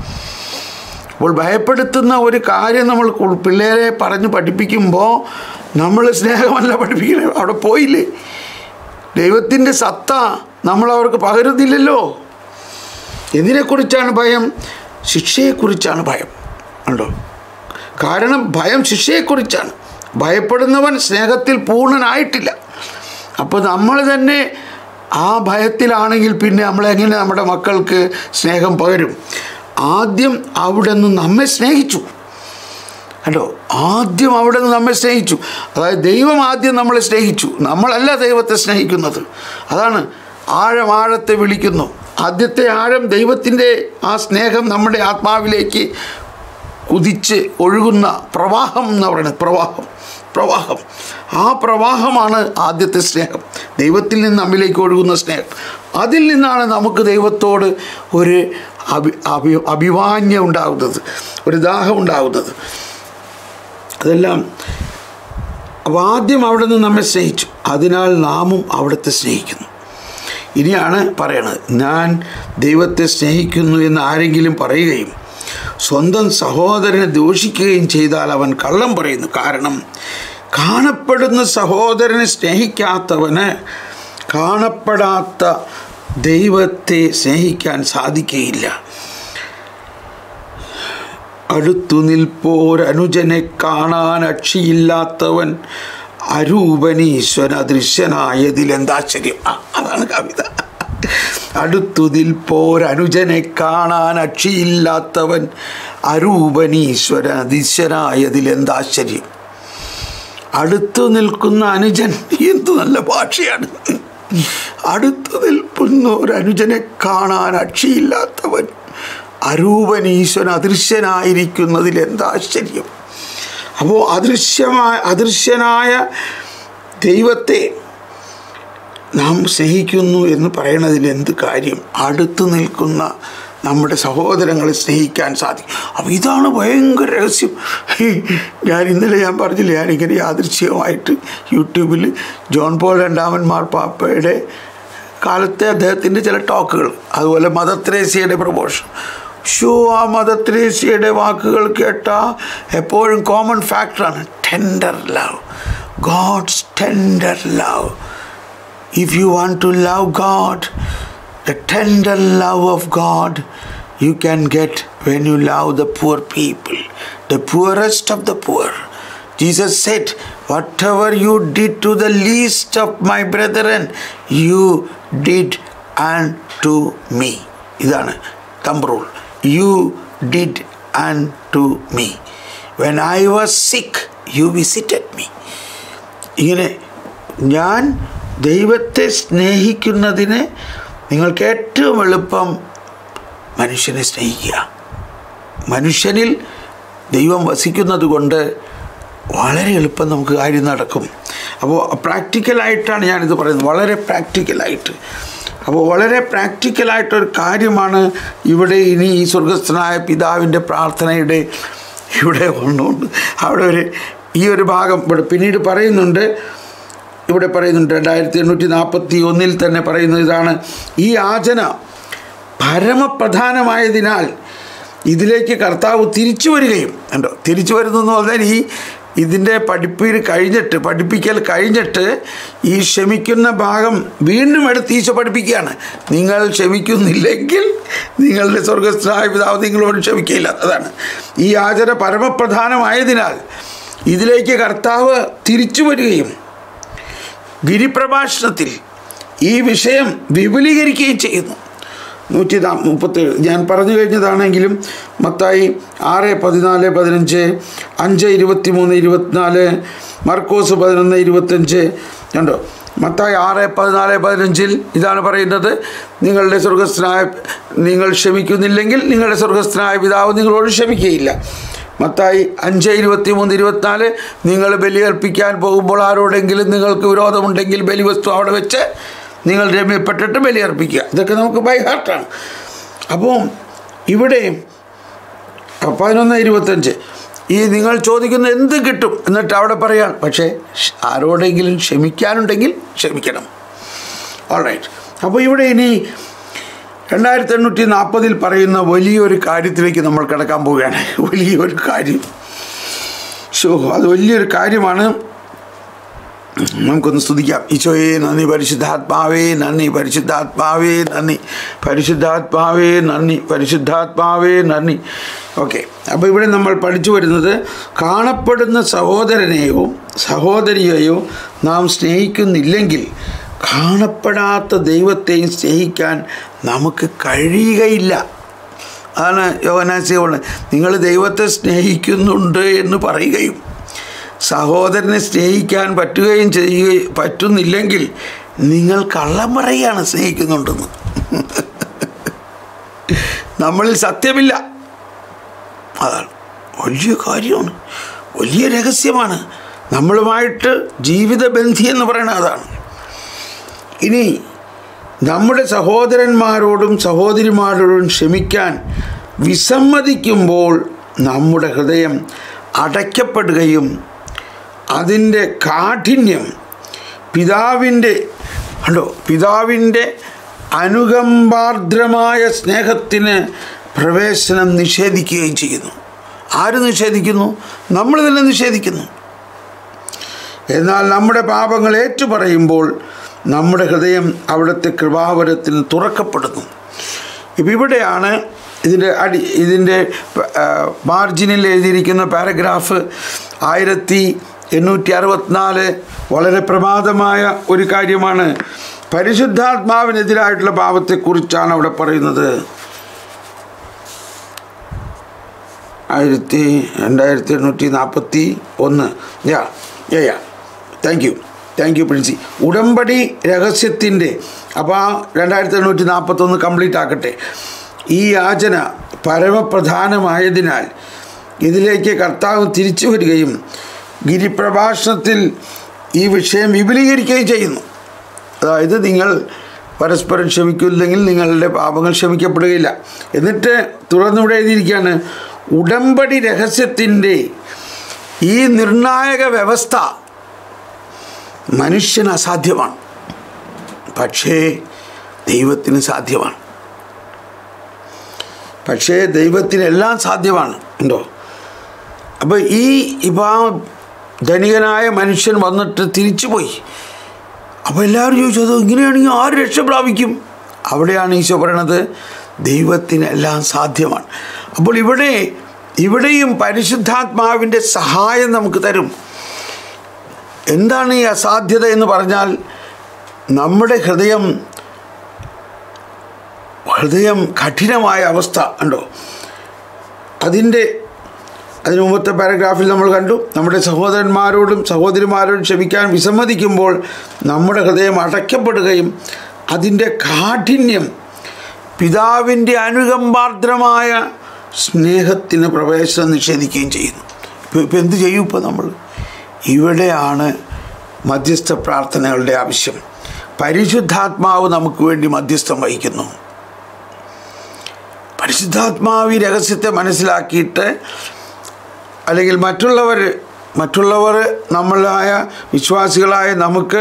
അപ്പോൾ ഭയപ്പെടുത്തുന്ന ഒരു കാര്യം നമ്മൾ കു- പിള്ളേരെ പറഞ്ഞ് പഠിപ്പിക്കുമ്പോൾ നമ്മൾ സ്നേഹമല്ല പഠിപ്പിക്കുന്നത് അവിടെ പോയില്ലേ ദൈവത്തിൻ്റെ സത്ത നമ്മൾ അവർക്ക് പകരുന്നില്ലല്ലോ എന്തിനെക്കുറിച്ചാണ് ഭയം ശിക്ഷയെക്കുറിച്ചാണ് ഭയം ഉണ്ടോ കാരണം ഭയം ശിക്ഷയെക്കുറിച്ചാണ് ഭയപ്പെടുന്നവൻ സ്നേഹത്തിൽ പൂർണ്ണനായിട്ടില്ല അപ്പോൾ നമ്മൾ തന്നെ ആ ഭയത്തിലാണെങ്കിൽ പിന്നെ നമ്മളെങ്ങനെ നമ്മുടെ മക്കൾക്ക് സ്നേഹം പകരും ആദ്യം അവിടെ നിന്ന് നമ്മെ സ്നേഹിച്ചു കണ്ടോ ആദ്യം അവിടെ നിന്ന് നമ്മെ സ്നേഹിച്ചു അതായത് ദൈവം ആദ്യം നമ്മളെ സ്നേഹിച്ചു നമ്മളല്ല ദൈവത്തെ സ്നേഹിക്കുന്നത് അതാണ് ആഴം ആഴത്തെ വിളിക്കുന്നു ആദ്യത്തെ ആഴം ദൈവത്തിൻ്റെ ആ സ്നേഹം നമ്മുടെ ആത്മാവിലേക്ക് കുതിച്ച് ഒഴുകുന്ന പ്രവാഹം എന്ന് പറയുന്നത് പ്രവാഹം പ്രവാഹം ആ പ്രവാഹമാണ് ആദ്യത്തെ സ്നേഹം ദൈവത്തിൽ നിന്ന് നമ്മിലേക്ക് ഒഴുകുന്ന സ്നേഹം അതിൽ നിന്നാണ് നമുക്ക് ദൈവത്തോട് ഒരു അഭി അഭി അഭിവാന്യം ഉണ്ടാകുന്നത് ഒരു ദാഹം ഉണ്ടാകുന്നത് അതെല്ലാം അപ്പോൾ ആദ്യം അവിടെ നിന്ന് നമ്മെ സ്നേഹിച്ചു അതിനാൽ നാമും അവിടുത്തെ സ്നേഹിക്കുന്നു ഇനിയാണ് പറയണത് ഞാൻ ദൈവത്തെ സ്നേഹിക്കുന്നു എന്ന് ആരെങ്കിലും പറയുകയും സ്വന്തം സഹോദരനെ ദൂഷിക്കുകയും ചെയ്താൽ അവൻ കള്ളം പറയുന്നു കാരണം കാണപ്പെടുന്ന സഹോദരനെ സ്നേഹിക്കാത്തവന് കാണപ്പെടാത്ത ദൈവത്തെ സ്നേഹിക്കാൻ സാധിക്കുകയില്ല അടുത്തു നിൽപ്പോരനുജനെ കാണാൻ അക്ഷിയില്ലാത്തവൻ അരൂപനീശ്വര ദൃശ്യനായതിൽ എന്താശ്ചര്യം ആ, അതാണ് കവിത അടുത്തു നിൽപ്പോരനുജനെ കാണാൻ അക്ഷിയില്ലാത്തവൻ അരൂപനീശ്വര ദൃശ്യനായതിൽ എന്താശ്ചര്യം അടുത്തു നിൽക്കുന്ന അനുജൻ എന്തു നല്ല ഭാഷയാണ് അടുത്തു നിൽക്കുന്ന ഒരു അനുജനെ കാണാൻ അക്ഷിയില്ലാത്തവൻ അരൂപനീശ്വരൻ അദൃശ്യനായിരിക്കുന്നതിൽ എന്താ ആശ്ചര്യം അപ്പോൾ അദൃശ്യമായ അദൃശ്യനായ ദൈവത്തെ നാം സ്നേഹിക്കുന്നു എന്ന് പറയണതിൽ എന്ത് കാര്യം അടുത്ത് നിൽക്കുന്ന നമ്മുടെ സഹോദരങ്ങളെ സ്നേഹിക്കാൻ സാധിക്കും അപ്പോൾ ഇതാണ് ഭയങ്കര രഹസ്യം ഞാൻ ഇന്നലെ ഞാൻ പറഞ്ഞില്ല ഞാനിങ്ങനെ യാദൃശ്ചികമായിട്ട് യൂട്യൂബിൽ ജോൺ പോൾ രണ്ടാമൻ മാർപ്പാപ്പയുടെ കാലത്തെ അദ്ദേഹത്തിൻ്റെ ചില ടോക്കുകൾ അതുപോലെ മദർ ത്രേസ്യയുടെ പ്രമോഷൻ ഷോ ആ മദർ ത്രേസ്യയുടെ വാക്കുകൾ കേട്ട എപ്പോഴും കോമൺ ഫാക്ടറാണ് tender love God's tender love if you want to love God, the tender love of God you can get when you love the poor people, the poorest of the poor. Jesus said, Whatever you did to the least of my brethren, you did unto me. ഇതാണ് thumb rule you did unto me when I was sick you visited me ഇങ്ങനെ ഞാൻ ദൈവത്തെ സ്നേഹിക്കുന്നതിന് നിങ്ങൾക്ക് ഏറ്റവും എളുപ്പം മനുഷ്യനെ സ്നേഹിക്കുക മനുഷ്യനിൽ ദൈവം വസിക്കുന്നത് കൊണ്ട് വളരെ എളുപ്പം നമുക്ക് കാര്യം നടക്കും അപ്പോൾ പ്രാക്ടിക്കലായിട്ടാണ് ഞാനിത് പറയുന്നത് വളരെ പ്രാക്ടിക്കലായിട്ട് അപ്പോൾ വളരെ പ്രാക്ടിക്കലായിട്ടൊരു കാര്യമാണ് ഇവിടെ ഇനി ഈ സ്വർഗസ്ഥനായ പിതാവിൻ്റെ പ്രാർത്ഥനയുടെ ഇവിടെ ഒന്നുണ്ട് അവിടെ ഒരു ഈ ഒരു ഭാഗം ഇവിടെ പിന്നീട് പറയുന്നുണ്ട് ഇവിടെ പറയുന്നുണ്ട് രണ്ടായിരത്തി എണ്ണൂറ്റി നാൽപ്പത്തി ഒന്നിൽ തന്നെ പറയുന്നത് ഇതാണ് ഈ യാചന പരമപ്രധാനമായതിനാൽ ഇതിലേക്ക് കർത്താവ് തിരിച്ചു വരികയും ഉണ്ടോ തിരിച്ചു വരുന്നു എന്ന് പറഞ്ഞാൽ ഈ ഇതിൻ്റെ പഠിപ്പിൽ കഴിഞ്ഞിട്ട് പഠിപ്പിക്കൽ കഴിഞ്ഞിട്ട് ഈ ക്ഷമിക്കുന്ന ഭാഗം വീണ്ടും എടുത്ത് ഈശോ പഠിപ്പിക്കുകയാണ് നിങ്ങൾ ക്ഷമിക്കുന്നില്ലെങ്കിൽ നിങ്ങളുടെ സ്വർഗസ്ഥായ പിതാവ് നിങ്ങളോട് ക്ഷമിക്കുകയില്ല അതാണ് ഈ ആചര പരമപ്രധാനമായതിനാൽ ഇതിലേക്ക് കർത്താവ് തിരിച്ചു വരികയും ഗിരിപ്രഭാഷണത്തിൽ ഈ വിഷയം വിപുലീകരിക്കുകയും ചെയ്യുന്നു നൂറ്റി നാ മുപ്പത്തേഴ് ഞാൻ പറഞ്ഞു കഴിഞ്ഞതാണെങ്കിലും മത്തായി ആറ് പതിനാല് പതിനഞ്ച് അഞ്ച് ഇരുപത്തി മൂന്ന് ഇരുപത്തിനാല് മർക്കോസ് പതിനൊന്ന് ഇരുപത്തഞ്ച് കണ്ടോ മത്തായി ആറ് പതിനാല് പതിനഞ്ചിൽ ഇതാണ് പറയുന്നത് നിങ്ങളുടെ സ്വർഗസ്ഥനായ നിങ്ങൾ ക്ഷമിക്കുന്നില്ലെങ്കിൽ നിങ്ങളുടെ സ്വർഗസ്ഥനായ പിതാവ് നിങ്ങളോട് ക്ഷമിക്കുകയില്ല മത്തായി അഞ്ച് ഇരുപത്തി മൂന്ന് ഇരുപത്തിനാല് നിങ്ങൾ ബലിയർപ്പിക്കാൻ പോകുമ്പോൾ ആരോടെങ്കിലും നിങ്ങൾക്ക് വിരോധമുണ്ടെങ്കിൽ ബലിവസ്തു അവിടെ വെച്ച് നിങ്ങൾ രമ്യപ്പെട്ടിട്ട് ബലിയർപ്പിക്കുക ഇതൊക്കെ നമുക്ക് ബൈ ഹാർട്ടാണ് അപ്പോൾ ഇവിടെ പതിനൊന്ന് ഇരുപത്തഞ്ച് ഈ നിങ്ങൾ ചോദിക്കുന്ന എന്ത് കിട്ടും എന്നിട്ട് അവിടെ പറയാൻ പക്ഷേ ആരോടെങ്കിലും ക്ഷമിക്കാനുണ്ടെങ്കിൽ ക്ഷമിക്കണം ഓൾറൈറ്റ് അപ്പോൾ ഇവിടെ ഇനി രണ്ടായിരത്തി എണ്ണൂറ്റി നാൽപ്പതിൽ പറയുന്ന വലിയൊരു കാര്യത്തിലേക്ക് നമ്മൾ കിടക്കാൻ പോവുകയാണ് വലിയൊരു കാര്യം ഷോ അത് വലിയൊരു കാര്യമാണ് നമുക്കൊന്ന് സ്തുതിക്കാം ഈശോയെ നന്ദി പരിശുദ്ധാത്മാവേ നന്ദി പരിശുദ്ധാത്മാവേ നന്ദി പരിശുദ്ധാത്മാവേ നന്ദി പരിശുദ്ധാത്മാവേ നന്ദി ഓക്കെ അപ്പോൾ ഇവിടെ നമ്മൾ പഠിച്ചു വരുന്നത് കാണപ്പെടുന്ന സഹോദരനെയോ സഹോദരിയെയോ നാം സ്നേഹിക്കുന്നില്ലെങ്കിൽ കാണപ്പെടാത്ത ദൈവത്തെയും സ്നേഹിക്കാൻ നമുക്ക് കഴിയുകയില്ല അതാണ് യോഗനാസിയോട് നിങ്ങൾ ദൈവത്തെ സ്നേഹിക്കുന്നുണ്ട് എന്ന് പറയുകയും സഹോദരനെ സ്നേഹിക്കാൻ പറ്റുകയും ചെയ്യുക പറ്റുന്നില്ലെങ്കിൽ നിങ്ങൾ കള്ളം പറയുകയാണ് സ്നേഹിക്കുന്നുണ്ടെന്ന് നമ്മളിൽ സത്യമില്ല അതാണ് വലിയ കാര്യമാണ് വലിയ രഹസ്യമാണ് നമ്മളുമായിട്ട് ജീവിതബന്ധി എന്ന് പറയുന്നത് അതാണ് ഇനി നമ്മുടെ സഹോദരന്മാരോടും സഹോദരിമാരോടും ക്ഷമിക്കാൻ വിസമ്മതിക്കുമ്പോൾ നമ്മുടെ ഹൃദയം അടയ്ക്കപ്പെടുകയും അതിൻ്റെ കാഠിന്യം പിതാവിൻ്റെ കണ്ടോ പിതാവിൻ്റെ അനുകമ്പാർദ്രമായ സ്നേഹത്തിന് പ്രവേശനം നിഷേധിക്കുകയും ചെയ്യുന്നു ആര് നിഷേധിക്കുന്നു നമ്മൾ തന്നെ നിഷേധിക്കുന്നു എന്നാൽ നമ്മുടെ പാപങ്ങൾ ഏറ്റുപറയുമ്പോൾ നമ്മുടെ ഹൃദയം അവിടുത്തെ കൃപാവരത്തിന് തുറക്കപ്പെടുന്നു ഇപ്പം ഇവിടെയാണ് ഇതിൻ്റെ അടി ഇതിൻ്റെ മാർജിനിൽ എഴുതിയിരിക്കുന്ന പാരഗ്രാഫ് ആയിരത്തി എണ്ണൂറ്റി അറുപത്തിനാല് വളരെ പ്രമാദമായ ഒരു കാര്യമാണ് പരിശുദ്ധാത്മാവിനെതിരായിട്ടുള്ള പാപത്തെക്കുറിച്ചാണ് അവിടെ പറയുന്നത് ആയിരത്തി രണ്ടായിരത്തി എണ്ണൂറ്റി നാൽപ്പത്തി ഒന്ന് yeah yeah yeah thank you thank you Princy ഉടമ്പടി രഹസ്യത്തിൻ്റെ അപ്പോൾ ആ രണ്ടായിരത്തി എണ്ണൂറ്റി നാൽപ്പത്തൊന്ന് കംപ്ലീറ്റ് ആക്കട്ടെ ഈ യാചന പരമപ്രധാനമായതിനാൽ ഇതിലേക്ക് കർത്താവ് തിരിച്ചു വരികയും ഗിരിപ്രഭാഷണത്തിൽ ഈ വിഷയം വിപുലീകരിക്കുകയും ചെയ്യുന്നു അതായത് നിങ്ങൾ പരസ്പരം ക്ഷമിക്കില്ലെങ്കിൽ നിങ്ങളുടെ പാപങ്ങൾ ക്ഷമിക്കപ്പെടുകയില്ല എന്നിട്ട് തുറന്നിവിടെ എഴുതിയിരിക്കുകയാണ് ഉടമ്പടി രഹസ്യത്തിൻ്റെ ഈ നിർണായക വ്യവസ്ഥ മനുഷ്യന് അസാധ്യമാണ് പക്ഷേ ദൈവത്തിന് സാധ്യമാണ് പക്ഷേ ദൈവത്തിന് എല്ലാം സാധ്യമാണ് ഉണ്ടോ അപ്പോൾ ഈ ഇപ്പോൾ ആ ധനികനായ മനുഷ്യൻ വന്നിട്ട് തിരിച്ചുപോയി അപ്പോൾ എല്ലാവരും ചോദിച്ചു അത് ഇങ്ങനെയാണെങ്കിൽ ആര് രക്ഷ പ്രാപിക്കും അവിടെയാണ് ഈശോ പറയണത് ദൈവത്തിനെല്ലാം സാധ്യമാണ് അപ്പോൾ ഇവിടെ ഇവിടെയും പരിശുദ്ധാത്മാവിൻ്റെ സഹായം നമുക്ക് തരും എന്താണ് ഈ അസാധ്യത എന്ന് പറഞ്ഞാൽ നമ്മുടെ ഹൃദയം ഹൃദയം കഠിനമായ അവസ്ഥ ഉണ്ടോ അതിൻ്റെ അതിന് മുമ്പത്തെ പാരഗ്രാഫിൽ നമ്മൾ കണ്ടു നമ്മുടെ സഹോദരന്മാരോടും സഹോദരിമാരോടും ക്ഷമിക്കാൻ വിസമ്മതിക്കുമ്പോൾ നമ്മുടെ ഹൃദയം അടയ്ക്കപ്പെടുകയും അതിൻ്റെ കാഠിന്യം പിതാവിൻ്റെ അനുകമ്പാർദ്രമായ സ്നേഹത്തിന് പ്രവേശനം നിഷേധിക്കുകയും ചെയ്യുന്നു ഇപ്പോൾ ഇപ്പോൾ എന്ത് ചെയ്യും ഇപ്പോൾ നമ്മൾ ഇവിടെയാണ് മധ്യസ്ഥ പ്രാർത്ഥനകളുടെ ആവശ്യം പരിശുദ്ധാത്മാവ് നമുക്ക് വേണ്ടി മധ്യസ്ഥം വഹിക്കുന്നു പരിശുദ്ധാത്മാവ് ഈ രഹസ്യത്തെ മനസ്സിലാക്കിയിട്ട് അല്ലെങ്കിൽ മറ്റുള്ളവർ മറ്റുള്ളവർ നമ്മളായ വിശ്വാസികളായ നമുക്ക്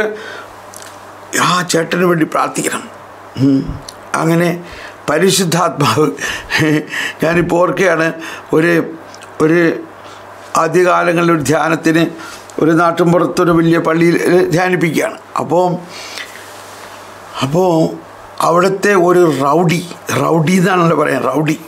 ആ ചേട്ടന് വേണ്ടി പ്രാർത്ഥിക്കണം ഉം. അങ്ങനെ പരിശുദ്ധാത്മാവ് ഞാനിപ്പോൾ ഓർക്കുകയാണ് ഒരു ഒരു ആദ്യകാലങ്ങളിൽ ഒരു ധ്യാനത്തിന് ഒരു നാട്ടിൻപുറത്തൊരു വലിയ പള്ളിയിൽ ധ്യാനിപ്പിക്കുകയാണ് അപ്പോൾ അപ്പോൾ അവിടുത്തെ ഒരു റൗഡി റൗഡി എന്നാണല്ലോ പറയാൻ റൗഡി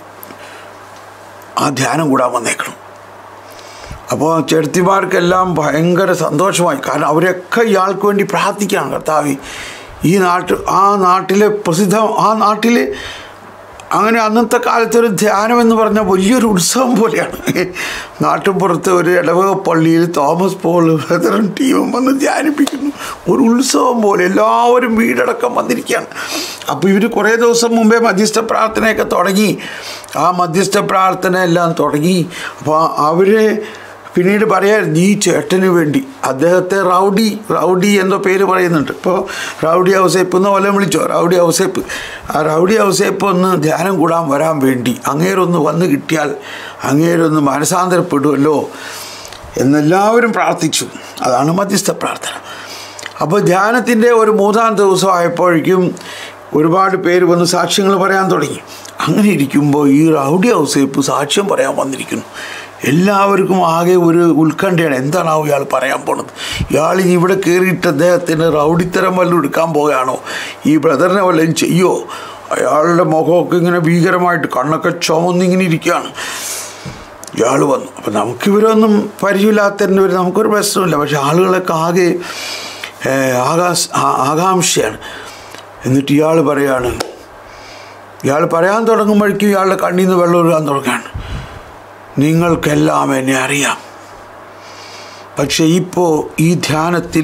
ആ ധ്യാനം കൂടാൻ വന്നേക്കണം അപ്പോൾ ചെറുത്തിമാർക്കെല്ലാം ഭയങ്കര സന്തോഷമായി കാരണം അവരൊക്കെ ഇയാൾക്ക് വേണ്ടി പ്രാർത്ഥിക്കുകയാണ് കർത്താവ് ഈ നാട്ടിൽ ആ നാട്ടിലെ പ്രസിദ്ധ ആ നാട്ടിൽ അങ്ങനെ അന്നത്തെ കാലത്ത് ഒരു ധ്യാനം എന്ന് പറഞ്ഞാൽ വലിയൊരു ഉത്സവം പോലെയാണ് നാട്ടിൻപുറത്ത് ഒരു ഇടവക പള്ളിയിൽ തോമസ് പോൾ ബ്രദറും ടീമും വന്ന് ധ്യാനിപ്പിക്കുന്നു ഒരു ഉത്സവം പോലെ എല്ലാവരും വീടടക്കം വന്നിരിക്കുകയാണ് അപ്പോൾ ഇവർ കുറേ ദിവസം മുമ്പേ മധ്യസ്ഥ പ്രാർത്ഥനയൊക്കെ തുടങ്ങി ആ മധ്യസ്ഥ പ്രാർത്ഥന എല്ലാം തുടങ്ങി അപ്പോൾ അവർ പിന്നീട് പറയാൻ ഈ ചേട്ടന് വേണ്ടി അദ്ദേഹത്തെ റൗഡി റൗഡി എന്തോ പേര് പറയുന്നുണ്ട് ഇപ്പോൾ റൗഡി ഔസേപ്പ് എന്ന് പോലെ വിളിച്ചോ റൗഡി ഔസേപ്പ് ആ റൗഡി ഔസേപ്പ് ഒന്ന് ധ്യാനം കൂടാൻ വരാൻ വേണ്ടി അങ്ങേരൊന്ന് വന്ന് കിട്ടിയാൽ അങ്ങേരൊന്ന് മനസാന്തരപ്പെടുമല്ലോ എന്നെല്ലാവരും പ്രാർത്ഥിച്ചു അതാണ് മധ്യസ്ഥ പ്രാർത്ഥന അപ്പോൾ ധ്യാനത്തിൻ്റെ ഒരു മൂന്നാം ദിവസം ആയപ്പോഴേക്കും ഒരുപാട് പേര് വന്ന് സാക്ഷ്യങ്ങൾ പറയാൻ തുടങ്ങി അങ്ങനെ ഇരിക്കുമ്പോൾ ഈ റൗഡി ഔസേപ്പ് സാക്ഷ്യം പറയാൻ വന്നിരിക്കുന്നു എല്ലാവർക്കും ആകെ ഒരു ഉത്കണ്ഠയാണ് എന്താണാവും ഇയാൾ പറയാൻ പോണത് ഇയാൾ ഇനി ഇവിടെ കയറിയിട്ട് അദ്ദേഹത്തിന് റൗഡിത്തരം വല്ലതും എടുക്കാൻ പോകുകയാണോ ഈ ബ്രദറിനെ വല്ലതും ചെയ്യോ അയാളുടെ മുഖമൊക്കെ ഇങ്ങനെ ഭീകരമായിട്ട് കണ്ണൊക്കെ ചുമന്നിങ്ങനെ ഇരിക്കുകയാണ് ഇയാൾ വന്നു അപ്പം നമുക്കിവരൊന്നും പരിചയമില്ലാത്തതിൻ്റെ ഒരു നമുക്കൊരു പ്രശ്നമില്ല പക്ഷെ ആളുകളൊക്കെ ആകെ ഏഹ്, ആകാശ ആ- ആകാംക്ഷയാണ് എന്നിട്ട് ഇയാൾ പറയാണ് ഇയാൾ പറയാൻ തുടങ്ങുമ്പോഴേക്കും ഇയാളുടെ കണ്ണിൽ നിന്ന് വെള്ളം ഒഴുകാൻ തുടങ്ങുകയാണ് നിങ്ങൾക്കെല്ലാം എന്നെ അറിയാം പക്ഷെ ഇപ്പോൾ ഈ ധ്യാനത്തിൽ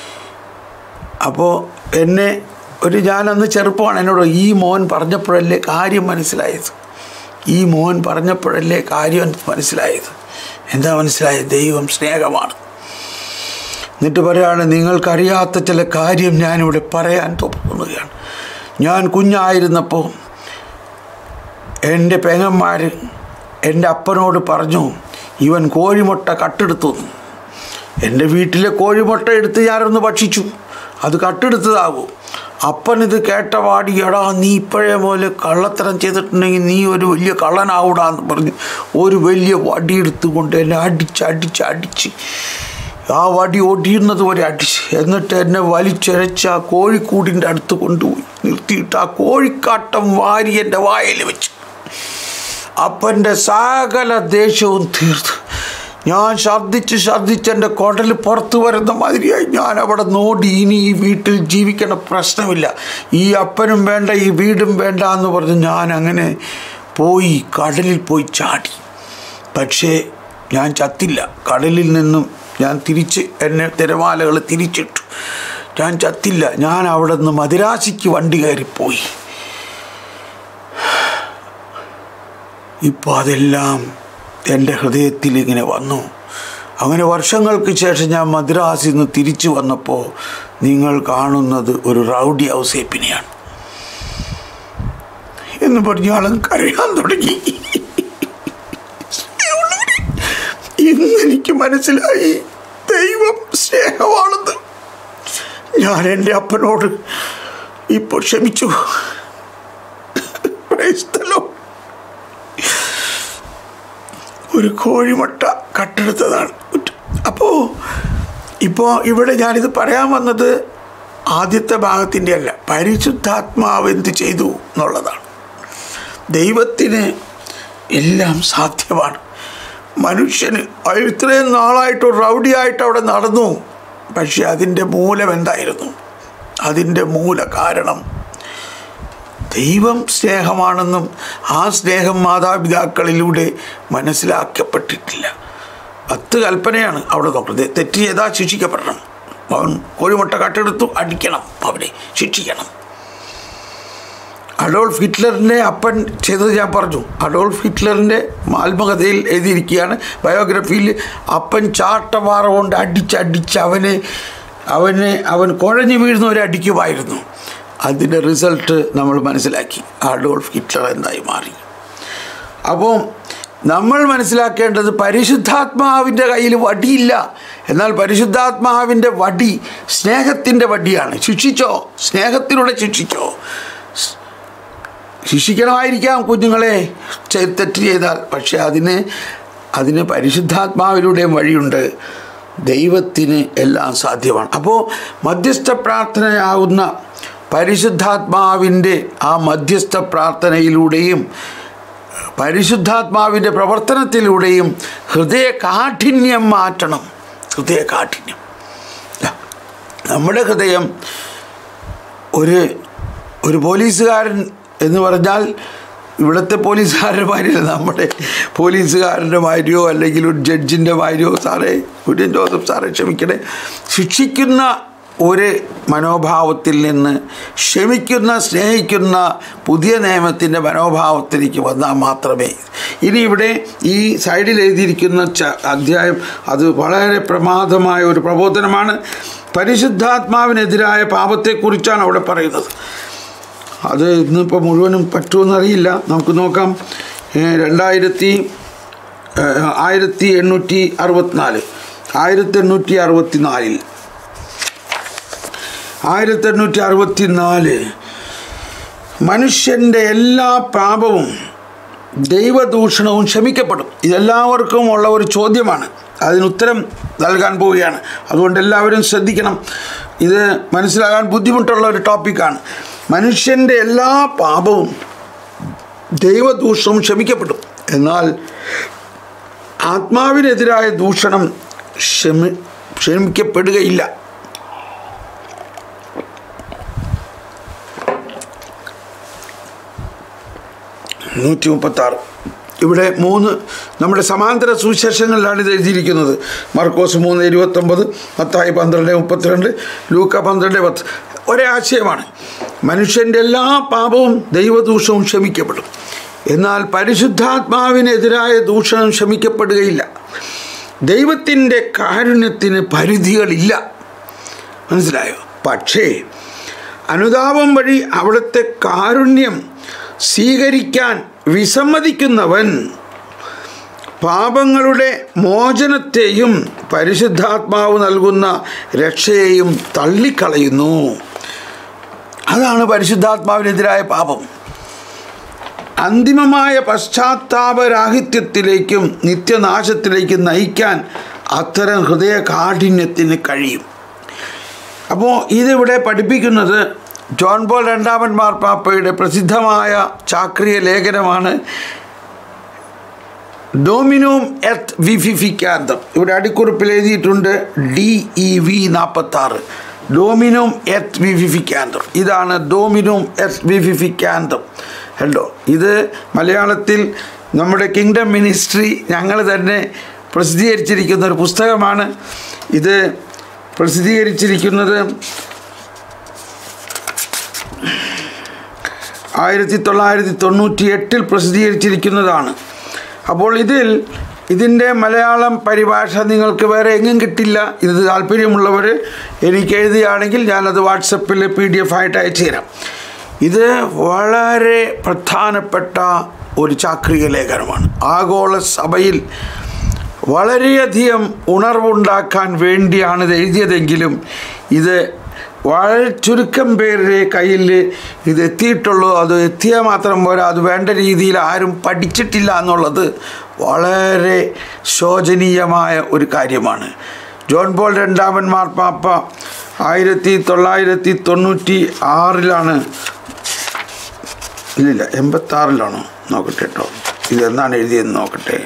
അപ്പോൾ എന്നെ ഒരു ഞാനന്ന് ചെറുപ്പമാണ് എന്നോട് ഈ മോൻ പറഞ്ഞപ്പോഴല്ലേ കാര്യം മനസ്സിലായത് ഈ മോൻ പറഞ്ഞപ്പോഴല്ലേ കാര്യം മനസ്സിലായത് എന്താ മനസ്സിലായത് ദൈവം സ്നേഹമാണ് എന്നിട്ട് പറയാണ് നിങ്ങൾക്കറിയാത്ത ചില കാര്യം ഞാനിവിടെ പറയാൻ തോന്നുകയാണ് ഞാൻ കുഞ്ഞായിരുന്നപ്പോൾ എൻ്റെ പെങ്ങന്മാർ എൻ്റെ അപ്പനോട് പറഞ്ഞു ഇവൻ കോഴിമുട്ട കട്ടെടുത്തു എന്ന്. എൻ്റെ വീട്ടിലെ കോഴിമുട്ട എടുത്ത് ഞാനൊന്ന് ഭക്ഷിച്ചു അത് കട്ടെടുത്തതാകും അപ്പൻ ഇത് കേട്ട പാടി എടാ നീ ഇപ്പോഴേ പോലെ കള്ളത്തരം ചെയ്തിട്ടുണ്ടെങ്കിൽ നീ ഒരു വലിയ കള്ളനാവൂടാന്ന് പറഞ്ഞു ഒരു വലിയ വടി എടുത്തുകൊണ്ട് എന്നെ അടിച്ച് അടിച്ച് അടിച്ച് ആ വടി ഒടിയുന്നത് വരെ അടിച്ച് എന്നിട്ട് എന്നെ വലിച്ചരച്ച് ആ കോഴിക്കൂടിൻ്റെ അടുത്ത് കൊണ്ടുപോയി നിർത്തിയിട്ട് ആ കോഴിക്കാട്ടം വാരി എൻ്റെ വായിൽ വെച്ചു അപ്പൻ്റെ സകല ദേഷ്യവും തീർന്നു ഞാൻ ഛർദ്ദിച്ച് ഛർദ്ദിച്ച് എൻ്റെ കുടൽ പുറത്തു വരുന്ന മാതിരിയായി ഞാൻ അവിടെ നോടി ഇനി ഈ വീട്ടിൽ ജീവിക്കണ പ്രശ്നമില്ല ഈ അപ്പനും വേണ്ട ഈ വീടും വേണ്ട എന്ന് പറഞ്ഞ് ഞാൻ അങ്ങനെ പോയി കടലിൽ പോയി ചാടി പക്ഷേ ഞാൻ ചത്തില്ല കടലിൽ നിന്നും ഞാൻ തിരിച്ച് എന്നെ തിരമാലകൾ തിരിച്ചിട്ടു ഞാൻ ചത്തില്ല ഞാൻ അവിടെ നിന്ന് മദിരാശിക്ക് വണ്ടി കയറിപ്പോയി ഇപ്പോൾ അതെല്ലാം എൻ്റെ ഹൃദയത്തിൽ ഇങ്ങനെ വന്നു അങ്ങനെ വർഷങ്ങൾക്ക് ശേഷം ഞാൻ മദ്രാസിൽ നിന്ന് തിരിച്ചു വന്നപ്പോൾ നിങ്ങൾ കാണുന്നത് ഒരു റൗഡി ഔസേപ്പിനെയാണ് എന്ന് പറഞ്ഞ് ആളും കരയാൻ തുടങ്ങി ഇന്ന് എനിക്ക് മനസ്സിലായി ദൈവം സ്നേഹമാണെന്ന് ഞാൻ എൻ്റെ അപ്പനോട് ഇപ്പോൾ ക്ഷമിച്ചു Praise the Lord. ഒരു കോഴിമുട്ട കട്ടെടുത്തതാണ് അപ്പോൾ ഇപ്പോൾ ഇവിടെ ഞാനിത് പറയാൻ വന്നത് ആദ്യത്തെ ഭാഗത്തിൻ്റെ അല്ല പരിശുദ്ധാത്മാവ് എന്ത് ചെയ്തു എന്നുള്ളതാണ് ദൈവത്തിന് എല്ലാം സാധ്യമാണ് മനുഷ്യന് അയാൾ ഇത്രയും നാളായിട്ട് ഒരു റൗഡിയായിട്ട് അവിടെ നടന്നു പക്ഷെ അതിൻ്റെ മൂലം എന്തായിരുന്നു അതിൻ്റെ മൂല കാരണം ദൈവം സ്നേഹമാണെന്നും ആ സ്നേഹം മാതാപിതാക്കളിലൂടെ മനസ്സിലാക്കപ്പെട്ടിട്ടില്ല പത്ത് കൽപ്പനയാണ് അവിടെ നോക്കുന്നത് തെറ്റ് ചെയ്താൽ ശിക്ഷിക്കപ്പെടണം അവൻ കോഴിമുട്ട കട്ടെടുത്തു അടിക്കണം അവനെ ശിക്ഷിക്കണം അഡോൾഫ് ഹിറ്റ്ലറിൻ്റെ അപ്പൻ ചെയ്തത് ഞാൻ പറഞ്ഞു അഡോൾഫ് ഹിറ്റ്ലറിൻ്റെ ആത്മകഥയിൽ എഴുതിയിരിക്കുകയാണ് ബയോഗ്രഫിയിൽ അപ്പൻ ചാട്ടവാറ കൊണ്ട് അടിച്ചടിച്ച് അവനെ അവനെ അവൻ കുഴഞ്ഞു വീഴുന്നവരെ അടിക്കുമായിരുന്നു അതിൻ്റെ റിസൾട്ട് നമ്മൾ മനസ്സിലാക്കി അഡോൾഫ് ഹിറ്റ്ലർ എന്തായി മാറി അപ്പോൾ നമ്മൾ മനസ്സിലാക്കേണ്ടത് പരിശുദ്ധാത്മാവിൻ്റെ കയ്യിൽ വടിയില്ല എന്നാൽ പരിശുദ്ധാത്മാവിൻ്റെ വടി സ്നേഹത്തിൻ്റെ വടിയാണ് ശിക്ഷിച്ചോ സ്നേഹത്തിലൂടെ ശിക്ഷിച്ചോ ശിക്ഷിക്കണമായിരിക്കാം കുഞ്ഞുങ്ങളെ ചെയ്- തെറ്റ് ചെയ്താൽ പക്ഷെ അതിന് അതിന് പരിശുദ്ധാത്മാവിലൂടെയും വഴിയുണ്ട് ദൈവത്തിന് എല്ലാം സാധ്യമാണ് അപ്പോൾ മധ്യസ്ഥ പ്രാർത്ഥനയാകുന്ന പരിശുദ്ധാത്മാവിൻ്റെ ആ മധ്യസ്ഥ പ്രാർത്ഥനയിലൂടെയും പരിശുദ്ധാത്മാവിൻ്റെ പ്രവർത്തനത്തിലൂടെയും ഹൃദയ കാഠിന്യം മാറ്റണം ഹൃദയ കാഠിന്യം നമ്മുടെ ഹൃദയം ഒരു ഒരു പോലീസുകാരൻ എന്ന് പറഞ്ഞാൽ ഇവിടുത്തെ പോലീസുകാരുടെ മാതിരിയല്ല നമ്മുടെ പോലീസുകാരൻ്റെ മാതിരിയോ അല്ലെങ്കിൽ ഒരു ജഡ്ജിൻ്റെ മാതിരിയോ സാറേ കുര്യൻ ജോസഫ് സാറേ ക്ഷമിക്കണേ ശിക്ഷിക്കുന്ന ഒരു മനോഭാവത്തിൽ നിന്ന് ക്ഷമിക്കുന്ന സ്നേഹിക്കുന്ന പുതിയ നിയമത്തിൻ്റെ മനോഭാവത്തിലേക്ക് വന്നാൽ മാത്രമേ ഇനി ഇവിടെ ഈ സൈഡിൽ എഴുതിയിരിക്കുന്ന ച അധ്യായം അത് വളരെ പ്രമാദമായ ഒരു പ്രബോധനമാണ് പരിശുദ്ധാത്മാവിനെതിരായ പാപത്തെക്കുറിച്ചാണ് അവിടെ പറയുന്നത് അത് ഇന്നിപ്പോൾ മുഴുവനും പറ്റുമെന്നറിയില്ല നമുക്ക് നോക്കാം ഏ, രണ്ടായിരത്തി ഏ, ആയിരത്തി എണ്ണൂറ്റി അറുപത്തിനാല് ആയിരത്തി എണ്ണൂറ്റി അറുപത്തി നാലിൽ ആയിരത്തി എണ്ണൂറ്റി അറുപത്തി നാല് മനുഷ്യൻ്റെ എല്ലാ പാപവും ദൈവദൂഷണവും ക്ഷമിക്കപ്പെടും ഇതെല്ലാവർക്കും ഉള്ള ഒരു ചോദ്യമാണ് അതിനുത്തരം നൽകാൻ പോവുകയാണ് അതുകൊണ്ട് എല്ലാവരും ശ്രദ്ധിക്കണം ഇത് മനസ്സിലാകാൻ ബുദ്ധിമുട്ടുള്ള ഒരു ടോപ്പിക്കാണ് മനുഷ്യൻ്റെ എല്ലാ പാപവും ദൈവദൂഷണവും ക്ഷമിക്കപ്പെടും എന്നാൽ ആത്മാവിനെതിരായ ദൂഷണം ക്ഷമി ക്ഷമിക്കപ്പെടുകയില്ല നൂറ്റി മുപ്പത്തി ആറ് ഇവിടെ മൂന്ന് നമ്മുടെ സമാന്തര സുവിശേഷങ്ങളിലാണ് ഇത് എഴുതിയിരിക്കുന്നത് മർക്കോസ് മൂന്ന് ഇരുപത്തൊമ്പത് പത്തായി പന്ത്രണ്ട് മുപ്പത്തിരണ്ട് ലൂക്ക പന്ത്രണ്ട് പത്ത് ഒരേ ആശയമാണ് മനുഷ്യൻ്റെ എല്ലാ പാപവും ദൈവദൂഷവും ക്ഷമിക്കപ്പെടും എന്നാൽ പരിശുദ്ധാത്മാവിനെതിരായ ദൂഷണം ക്ഷമിക്കപ്പെടുകയില്ല ദൈവത്തിൻ്റെ കാരുണ്യത്തിന് പരിധികളില്ല മനസ്സിലായോ പക്ഷേ അനുതാപം വഴി അവിടുത്തെ കാരുണ്യം സ്വീകരിക്കാൻ വിസമ്മതിക്കുന്നവൻ പാപങ്ങളുടെ മോചനത്തെയും പരിശുദ്ധാത്മാവ് നൽകുന്ന രക്ഷയെയും തള്ളിക്കളയുന്നു അതാണ് പരിശുദ്ധാത്മാവിനെതിരായ പാപം അന്തിമമായ പശ്ചാത്താപരാഹിത്യത്തിലേക്കും നിത്യനാശത്തിലേക്കും നയിക്കാൻ അത്തരം ഹൃദയ കാഠിന്യത്തിന് കഴിയും അപ്പോൾ ഇതിവിടെ പഠിപ്പിക്കുന്നത് ജോൺ പോൾ രണ്ടാമൻ മാർപ്പാപ്പയുടെ പ്രസിദ്ധമായ ചാക്രിയ ലേഖനമാണ് ഡോമിനോം എത്ത് വിഫിഫിക്കാന്തം ഇവിടെ അടിക്കുറിപ്പിൽ എഴുതിയിട്ടുണ്ട് ഡി ഇ വി നാൽപ്പത്താറ് ഡോമിനോം എത്ത് വിഫിഫിക്കാന്തം ഇതാണ് ഡോമിനോം എത്ത് വിഫിഫിക്കാന്തം കണ്ടോ ഇത് മലയാളത്തിൽ നമ്മുടെ കിങ്ഡം മിനിസ്ട്രി ഞങ്ങൾ തന്നെ പ്രസിദ്ധീകരിച്ചിരിക്കുന്ന ഒരു പുസ്തകമാണ് ഇത് പ്രസിദ്ധീകരിച്ചിരിക്കുന്നത് ആയിരത്തി തൊള്ളായിരത്തി തൊണ്ണൂറ്റി എട്ടിൽ പ്രസിദ്ധീകരിച്ചിരിക്കുന്നതാണ് അപ്പോൾ ഇതിൽ ഇതിൻ്റെ മലയാളം പരിഭാഷ നിങ്ങൾക്ക് വേറെ എങ്ങും കിട്ടില്ല ഇത് താല്പര്യമുള്ളവർ എനിക്ക് എഴുതുകയാണെങ്കിൽ ഞാനത് വാട്സപ്പിൽ പി ഡി എഫ് ആയിട്ട് അയച്ചു തരാം ഇത് വളരെ പ്രധാനപ്പെട്ട ഒരു ചാക്രിക ലേഖനമാണ് ആഗോള സഭയിൽ വളരെയധികം ഉണർവുണ്ടാക്കാൻ വേണ്ടിയാണ് ഇത് എഴുതിയതെങ്കിലും ഇത് വളരെ ചുരുക്കം പേരുടെ കയ്യിൽ ഇത് എത്തിയിട്ടുള്ളൂ അത് എത്തിയാൽ മാത്രം പോരാ അത് വേണ്ട രീതിയിൽ ആരും പഠിച്ചിട്ടില്ല എന്നുള്ളത് വളരെ ശോചനീയമായ ഒരു കാര്യമാണ് ജോൺ പോൾ രണ്ടാമൻ മാർപ്പാപ്പ ആയിരത്തി തൊള്ളായിരത്തി തൊണ്ണൂറ്റി ആറിലാണ് ഇല്ലില്ല എൺപത്താറിലാണോ നോക്കട്ടെ കേട്ടോ ഇതെന്നാണ് എഴുതിയെന്ന് നോക്കട്ടെ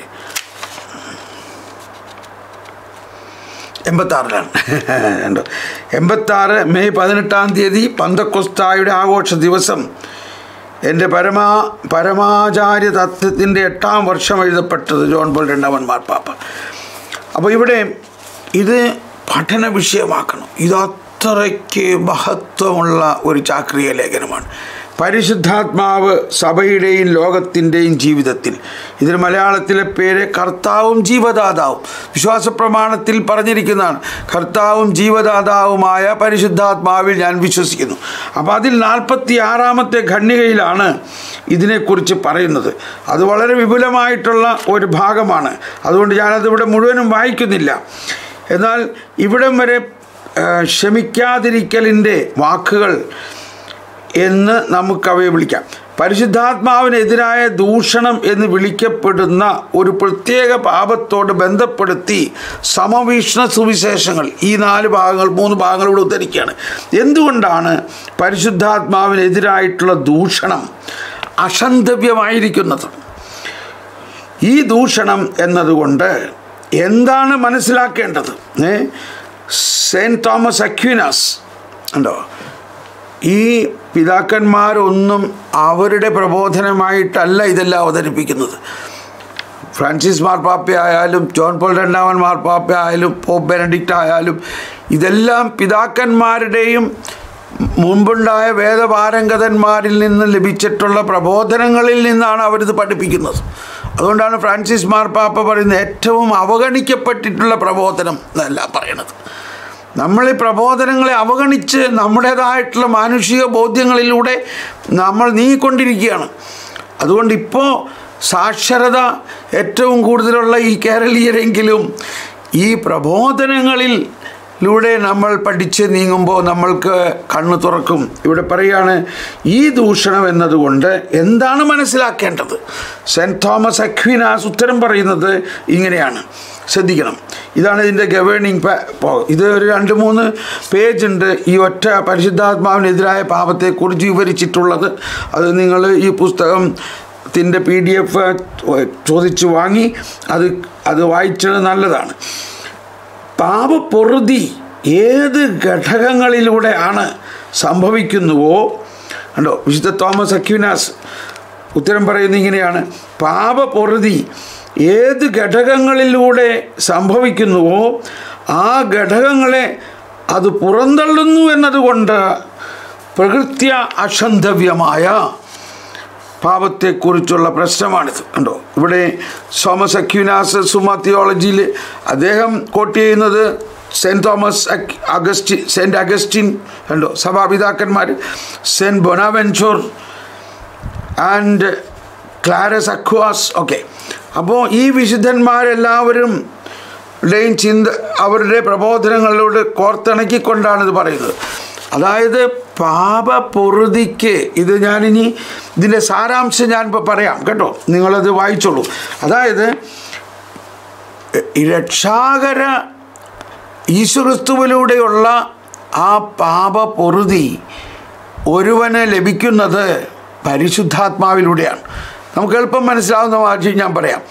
എൺപത്താറിലാണ് ഉണ്ടോ എൺപത്താറ് മെയ് പതിനെട്ടാം തീയതി പന്തക്കൊസ്തായുടെ ആഘോഷ ദിവസം എൻ്റെ പരമാ പരമാചാര്യ തത്വത്തിൻ്റെ എട്ടാം വർഷം എഴുതപ്പെട്ടത് ജോൺ പോൾ രണ്ടാമൻ മാർപ്പാപ്പ അപ്പോൾ ഇവിടെ ഇത് പഠന വിഷയമാക്കണം ഇത് അത്രയ്ക്ക് മഹത്വമുള്ള ഒരു ചാക്രിയ ലേഖനമാണ് പരിശുദ്ധാത്മാവ് സഭയുടെയും ലോകത്തിൻ്റെയും ജീവിതത്തിൽ ഇതിന് മലയാളത്തിലെ പേര് കർത്താവും ജീവദാതാവും വിശ്വാസ പ്രമാണത്തിൽ പറഞ്ഞിരിക്കുന്നതാണ് കർത്താവും ജീവദാതാവുമായ പരിശുദ്ധാത്മാവിൽ ഞാൻ വിശ്വസിക്കുന്നു അപ്പോൾ അതിൽ നാൽപ്പത്തി ആറാമത്തെ ഖണ്ണികയിലാണ് ഇതിനെക്കുറിച്ച് പറയുന്നത് അത് വളരെ വിപുലമായിട്ടുള്ള ഒരു ഭാഗമാണ് അതുകൊണ്ട് ഞാനതിവിടെ മുഴുവനും വായിക്കുന്നില്ല എന്നാൽ ഇവിടം വരെ ആ, ക്ഷമിക്കാതിരിക്കലിൻ്റെ വാക്കുകൾ എന്ന് നമുക്കവയെ വിളിക്കാം പരിശുദ്ധാത്മാവിനെതിരായ ദൂഷണം എന്ന് വിളിക്കപ്പെടുന്ന ഒരു പ്രത്യേക പാപത്തോട് ബന്ധപ്പെടുത്തി സമവീക്ഷണ സുവിശേഷങ്ങൾ ഈ നാല് ഭാഗങ്ങൾ മൂന്ന് ഭാഗങ്ങൾ ഇവിടെ ഉദ്ധരിക്കുകയാണ് എന്തുകൊണ്ടാണ് പരിശുദ്ധാത്മാവിനെതിരായിട്ടുള്ള ദൂഷണം അസന്ധവ്യമായിരിക്കുന്നത് ഈ ദൂഷണം എന്നതുകൊണ്ട് എന്താണ് മനസ്സിലാക്കേണ്ടത് ഏ സെൻറ്റ് തോമസ് അക്വിനാസ് ഉണ്ടോ ഈ പിതാക്കന്മാരൊന്നും അവരുടെ പ്രബോധനമായിട്ടല്ല ഇതെല്ലാം അവതരിപ്പിക്കുന്നത് ഫ്രാൻസിസ് മാർപ്പാപ്പ ആയാലും ജോൺ പോൾ രണ്ടാമൻ മാർപ്പാപ്പ ആയാലും പോപ്പ് ബെനഡിക്റ്റ് ആയാലും ഇതെല്ലാം പിതാക്കന്മാരുടെയും മുമ്പുണ്ടായ വേദപാരംഗതന്മാരിൽ നിന്ന് ലഭിച്ചിട്ടുള്ള പ്രബോധനങ്ങളിൽ നിന്നാണ് അവരിത് പഠിപ്പിക്കുന്നത് അതുകൊണ്ടാണ് ഫ്രാൻസിസ് മാർപ്പാപ്പ പറയുന്നത് ഏറ്റവും അവഗണിക്കപ്പെട്ടിട്ടുള്ള പ്രബോധനം എന്നല്ല പറയണത് നമ്മൾ ഈ പ്രബോധനങ്ങളെ അവഗണിച്ച് നമ്മുടേതായിട്ടുള്ള മാനുഷിക ബോധ്യങ്ങളിലൂടെ നമ്മൾ നീങ്ങിക്കൊണ്ടിരിക്കുകയാണ് അതുകൊണ്ട് ഇപ്പോൾ സാക്ഷരത ഏറ്റവും കൂടുതലുള്ള ഈ കേരളീയരെങ്കിലും ഈ പ്രബോധനങ്ങളിൽ ലൂടെ നമ്മൾ പഠിച്ച് നീങ്ങുമ്പോൾ നമ്മൾക്ക് കണ്ണു തുറക്കും ഇവിടെ പറയുകയാണ് ഈ ദൂഷണം എന്നതുകൊണ്ട് എന്താണ് മനസ്സിലാക്കേണ്ടത് സെൻറ്റ് തോമസ് അക്വിനാസ് ഉത്തരം പറയുന്നത് ഇങ്ങനെയാണ് ശ്രദ്ധിക്കണം ഇതാണ് ഇതിൻ്റെ ഗവേണിംഗ് ഇത് ഒരു രണ്ട് മൂന്ന് പേജ് ഉണ്ട് ഈ ഒറ്റ പരിശുദ്ധാത്മാവിനെതിരായ പാപത്തെക്കുറിച്ച് വിവരിച്ചിട്ടുള്ളത് അത് നിങ്ങൾ ഈ പുസ്തകം ത്തിൻ്റെ പി ഡി എഫ് ചോദിച്ച് വാങ്ങി അത് അത് വായിച്ചത് നല്ലതാണ് പാപപ്പൊറുതി ഏത് ഘടകങ്ങളിലൂടെയാണ് സംഭവിക്കുന്നുവോ കണ്ടോ വിശുദ്ധ തോമസ് അക്യുനാസ് ഉത്തരം പറയുന്നത് ഇങ്ങനെയാണ് പാപപ്പൊറുതി ഏത് ഘടകങ്ങളിലൂടെ സംഭവിക്കുന്നുവോ ആ ഘടകങ്ങളെ അത് പുറന്തള്ളുന്നു എന്നതുകൊണ്ട് പ്രകൃത്യ അക്ഷന്തവ്യമായ പാപത്തെക്കുറിച്ചുള്ള പ്രശ്നമാണിത് കണ്ടോ ഇവിടെ തോമസ് അക്യുനാസ് സുമ തിയോളജിയിൽ അദ്ദേഹം കോട്ട് ചെയ്യുന്നത് സെൻറ്റ് തോമസ് അക്- അഗസ്റ്റിൻ സെൻറ്റ് അഗസ്റ്റിൻ കണ്ടോ സഭാപിതാക്കന്മാർ സെൻറ്റ് ബൊനാവെൻചോർ ആൻഡ് ക്ലാരസ് അക്വാസ് ഒക്കെ അപ്പോൾ ഈ വിശുദ്ധന്മാരെല്ലാവരും ടെയും ചിന്ത അവരുടെ പ്രബോധനങ്ങളിലൂടെ കോർത്തിണക്കിക്കൊണ്ടാണ് ഇത് പറയുന്നത് അതായത് പാപപൊറുതിക്ക് ഇത് ഞാനിനി ഇതിൻ്റെ സാരാംശം ഞാനിപ്പോൾ പറയാം കേട്ടോ നിങ്ങളത് വായിച്ചോളൂ അതായത് ഈ രക്ഷാകര ഈശ്വരസ്തുവിലൂടെയുള്ള ആ പാപപൊറുതി ഒരുവന് ലഭിക്കുന്നത് പരിശുദ്ധാത്മാവിലൂടെയാണ് നമുക്ക് എളുപ്പം മനസ്സിലാവുന്ന വാക്യം ഞാൻ പറയാം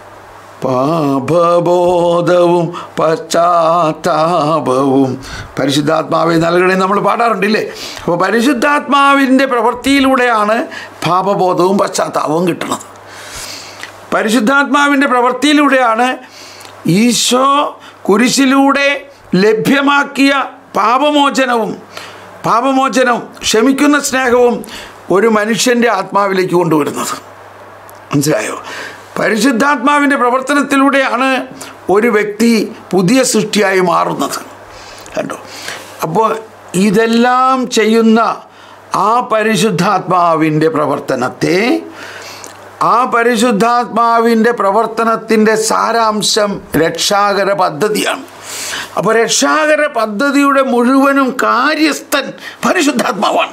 പാപബോധവും പശ്ചാത്താപവും പരിശുദ്ധാത്മാവെ നൽകണേ നമ്മൾ പാടാറുണ്ടില്ലേ അപ്പോൾ പരിശുദ്ധാത്മാവിൻ്റെ പ്രവൃത്തിയിലൂടെയാണ് പാപബോധവും പശ്ചാത്താപവും കിട്ടുന്നത് പരിശുദ്ധാത്മാവിൻ്റെ പ്രവൃത്തിയിലൂടെയാണ് ഈശോ കുരിശിലൂടെ ലഭ്യമാക്കിയ പാപമോചനവും പാപമോചനവും ക്ഷമിക്കുന്ന സ്നേഹവും ഒരു മനുഷ്യൻ്റെ ആത്മാവിലേക്ക് കൊണ്ടുവരുന്നത് മനസ്സിലായോ പരിശുദ്ധാത്മാവിൻ്റെ പ്രവർത്തനത്തിലൂടെയാണ് ഒരു വ്യക്തി പുതിയ സൃഷ്ടിയായി മാറുന്നത് കണ്ടോ അപ്പോൾ ഇതെല്ലാം ചെയ്യുന്ന ആ പരിശുദ്ധാത്മാവിൻ്റെ പ്രവർത്തനത്തെ ആ പരിശുദ്ധാത്മാവിൻ്റെ പ്രവർത്തനത്തിൻ്റെ സാരാംശം രക്ഷാകര പദ്ധതിയാണ് അപ്പോൾ രക്ഷാകര പദ്ധതിയുടെ മുഴുവനും കാര്യസ്ഥൻ പരിശുദ്ധാത്മാവാണ്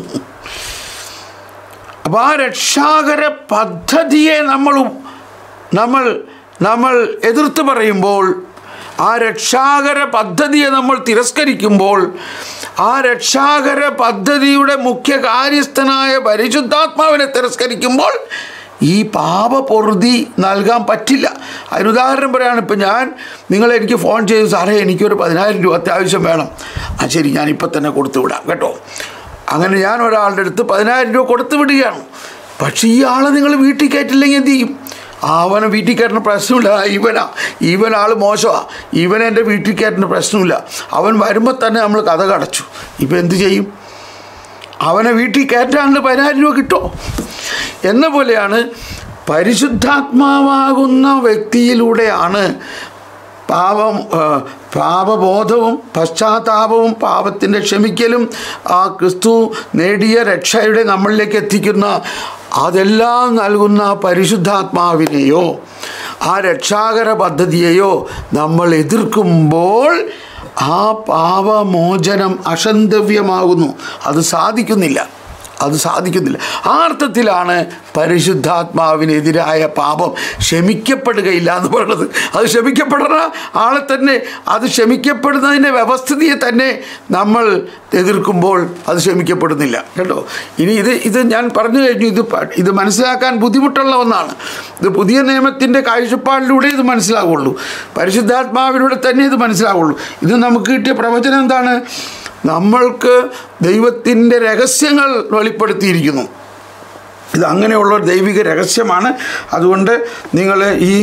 അപ്പോൾ ആ രക്ഷാകര പദ്ധതിയെ നമ്മൾ നമ്മൾ നമ്മൾ എതിർത്ത് പറയുമ്പോൾ ആ രക്ഷാകര പദ്ധതിയെ നമ്മൾ തിരസ്കരിക്കുമ്പോൾ ആ രക്ഷാകര പദ്ധതിയുടെ മുഖ്യ കാര്യസ്ഥനായ പരിശുദ്ധാത്മാവിനെ തിരസ്കരിക്കുമ്പോൾ ഈ പാപപൊറുതി നൽകാൻ പറ്റില്ല അതിനുദാഹരണം പറയാണ് ഇപ്പം ഞാൻ നിങ്ങൾ എനിക്ക് ഫോൺ ചെയ്തു സാറേ എനിക്കൊരു പതിനായിരം രൂപ അത്യാവശ്യം വേണം ആ ശരി ഞാൻ ഇപ്പം തന്നെ കൊടുത്തു വിടാം കേട്ടോ അങ്ങനെ ഞാൻ ഒരാളുടെ അടുത്ത് പതിനായിരം രൂപ കൊടുത്തു വിടുകയാണ് പക്ഷേ ഈ ആളെ നിങ്ങൾ വീട്ടിൽ കയറ്റില്ലെങ്കിൽ എന്ത് ചെയ്യും അവനെ വീട്ടിൽ കയറ്റുന്ന പ്രശ്നമില്ല ഇവനാ ഇവൻ ആൾ മോശമാണ് ഇവൻ എൻ്റെ വീട്ടിൽ കയറ്റുന്ന പ്രശ്നമില്ല അവൻ വരുമ്പോൾ തന്നെ നമ്മൾ കഥ കടച്ചു ഇപ്പം എന്ത് ചെയ്യും അവനെ വീട്ടിൽ കയറ്റാണ്ട് പതിനായിരം രൂപ കിട്ടുമോ എന്ന പോലെയാണ് പരിശുദ്ധാത്മാവാകുന്ന വ്യക്തിയിലൂടെയാണ് പാപം ആ, പാപബോധവും പശ്ചാത്താപവും പാപത്തിൻ്റെ ക്ഷമിക്കലും ആ ക്രിസ്തു നേടിയ രക്ഷയുടെ നമ്മളിലേക്ക് എത്തിക്കുന്ന അതെല്ലാം നൽകുന്ന പരിശുദ്ധാത്മാവിനെയോ ആ രക്ഷാകര പദ്ധതിയെയോ നമ്മൾ എതിർക്കുമ്പോൾ ആ പാപമോചനം അസന്തവ്യമാകുന്നു അത് സാധിക്കുന്നില്ല അത് സാധിക്കുന്നില്ല ആ അർത്ഥത്തിലാണ് പരിശുദ്ധാത്മാവിനെതിരായ പാപം ക്ഷമിക്കപ്പെടുകയില്ല എന്ന് പറയുന്നത് അത് ക്ഷമിക്കപ്പെടുന്ന ആളെ തന്നെ അത് ക്ഷമിക്കപ്പെടുന്നതിൻ്റെ വ്യവസ്ഥിതിയെ തന്നെ നമ്മൾ എതിർക്കുമ്പോൾ അത് ക്ഷമിക്കപ്പെടുന്നില്ല കേട്ടോ ഇനി ഇത് ഇത് ഞാൻ പറഞ്ഞു കഴിഞ്ഞു ഇത് പ- ഇത് മനസ്സിലാക്കാൻ ബുദ്ധിമുട്ടുള്ള ഒന്നാണ് ഇത് പുതിയ നിയമത്തിൻ്റെ കാഴ്ചപ്പാടിലൂടെ ഇത് മനസ്സിലാവുള്ളൂ പരിശുദ്ധാത്മാവിലൂടെ തന്നെ ഇത് മനസ്സിലാവുള്ളൂ ഇത് നമുക്ക് കിട്ടിയ പ്രവചനം എന്താണ് നമ്മൾക്ക് ദൈവത്തിൻ്റെ രഹസ്യങ്ങൾ വെളിപ്പെടുത്തിയിരിക്കുന്നു ഇത് അങ്ങനെയുള്ള ഒരു ദൈവിക രഹസ്യമാണ് അതുകൊണ്ട് നിങ്ങൾ ഈ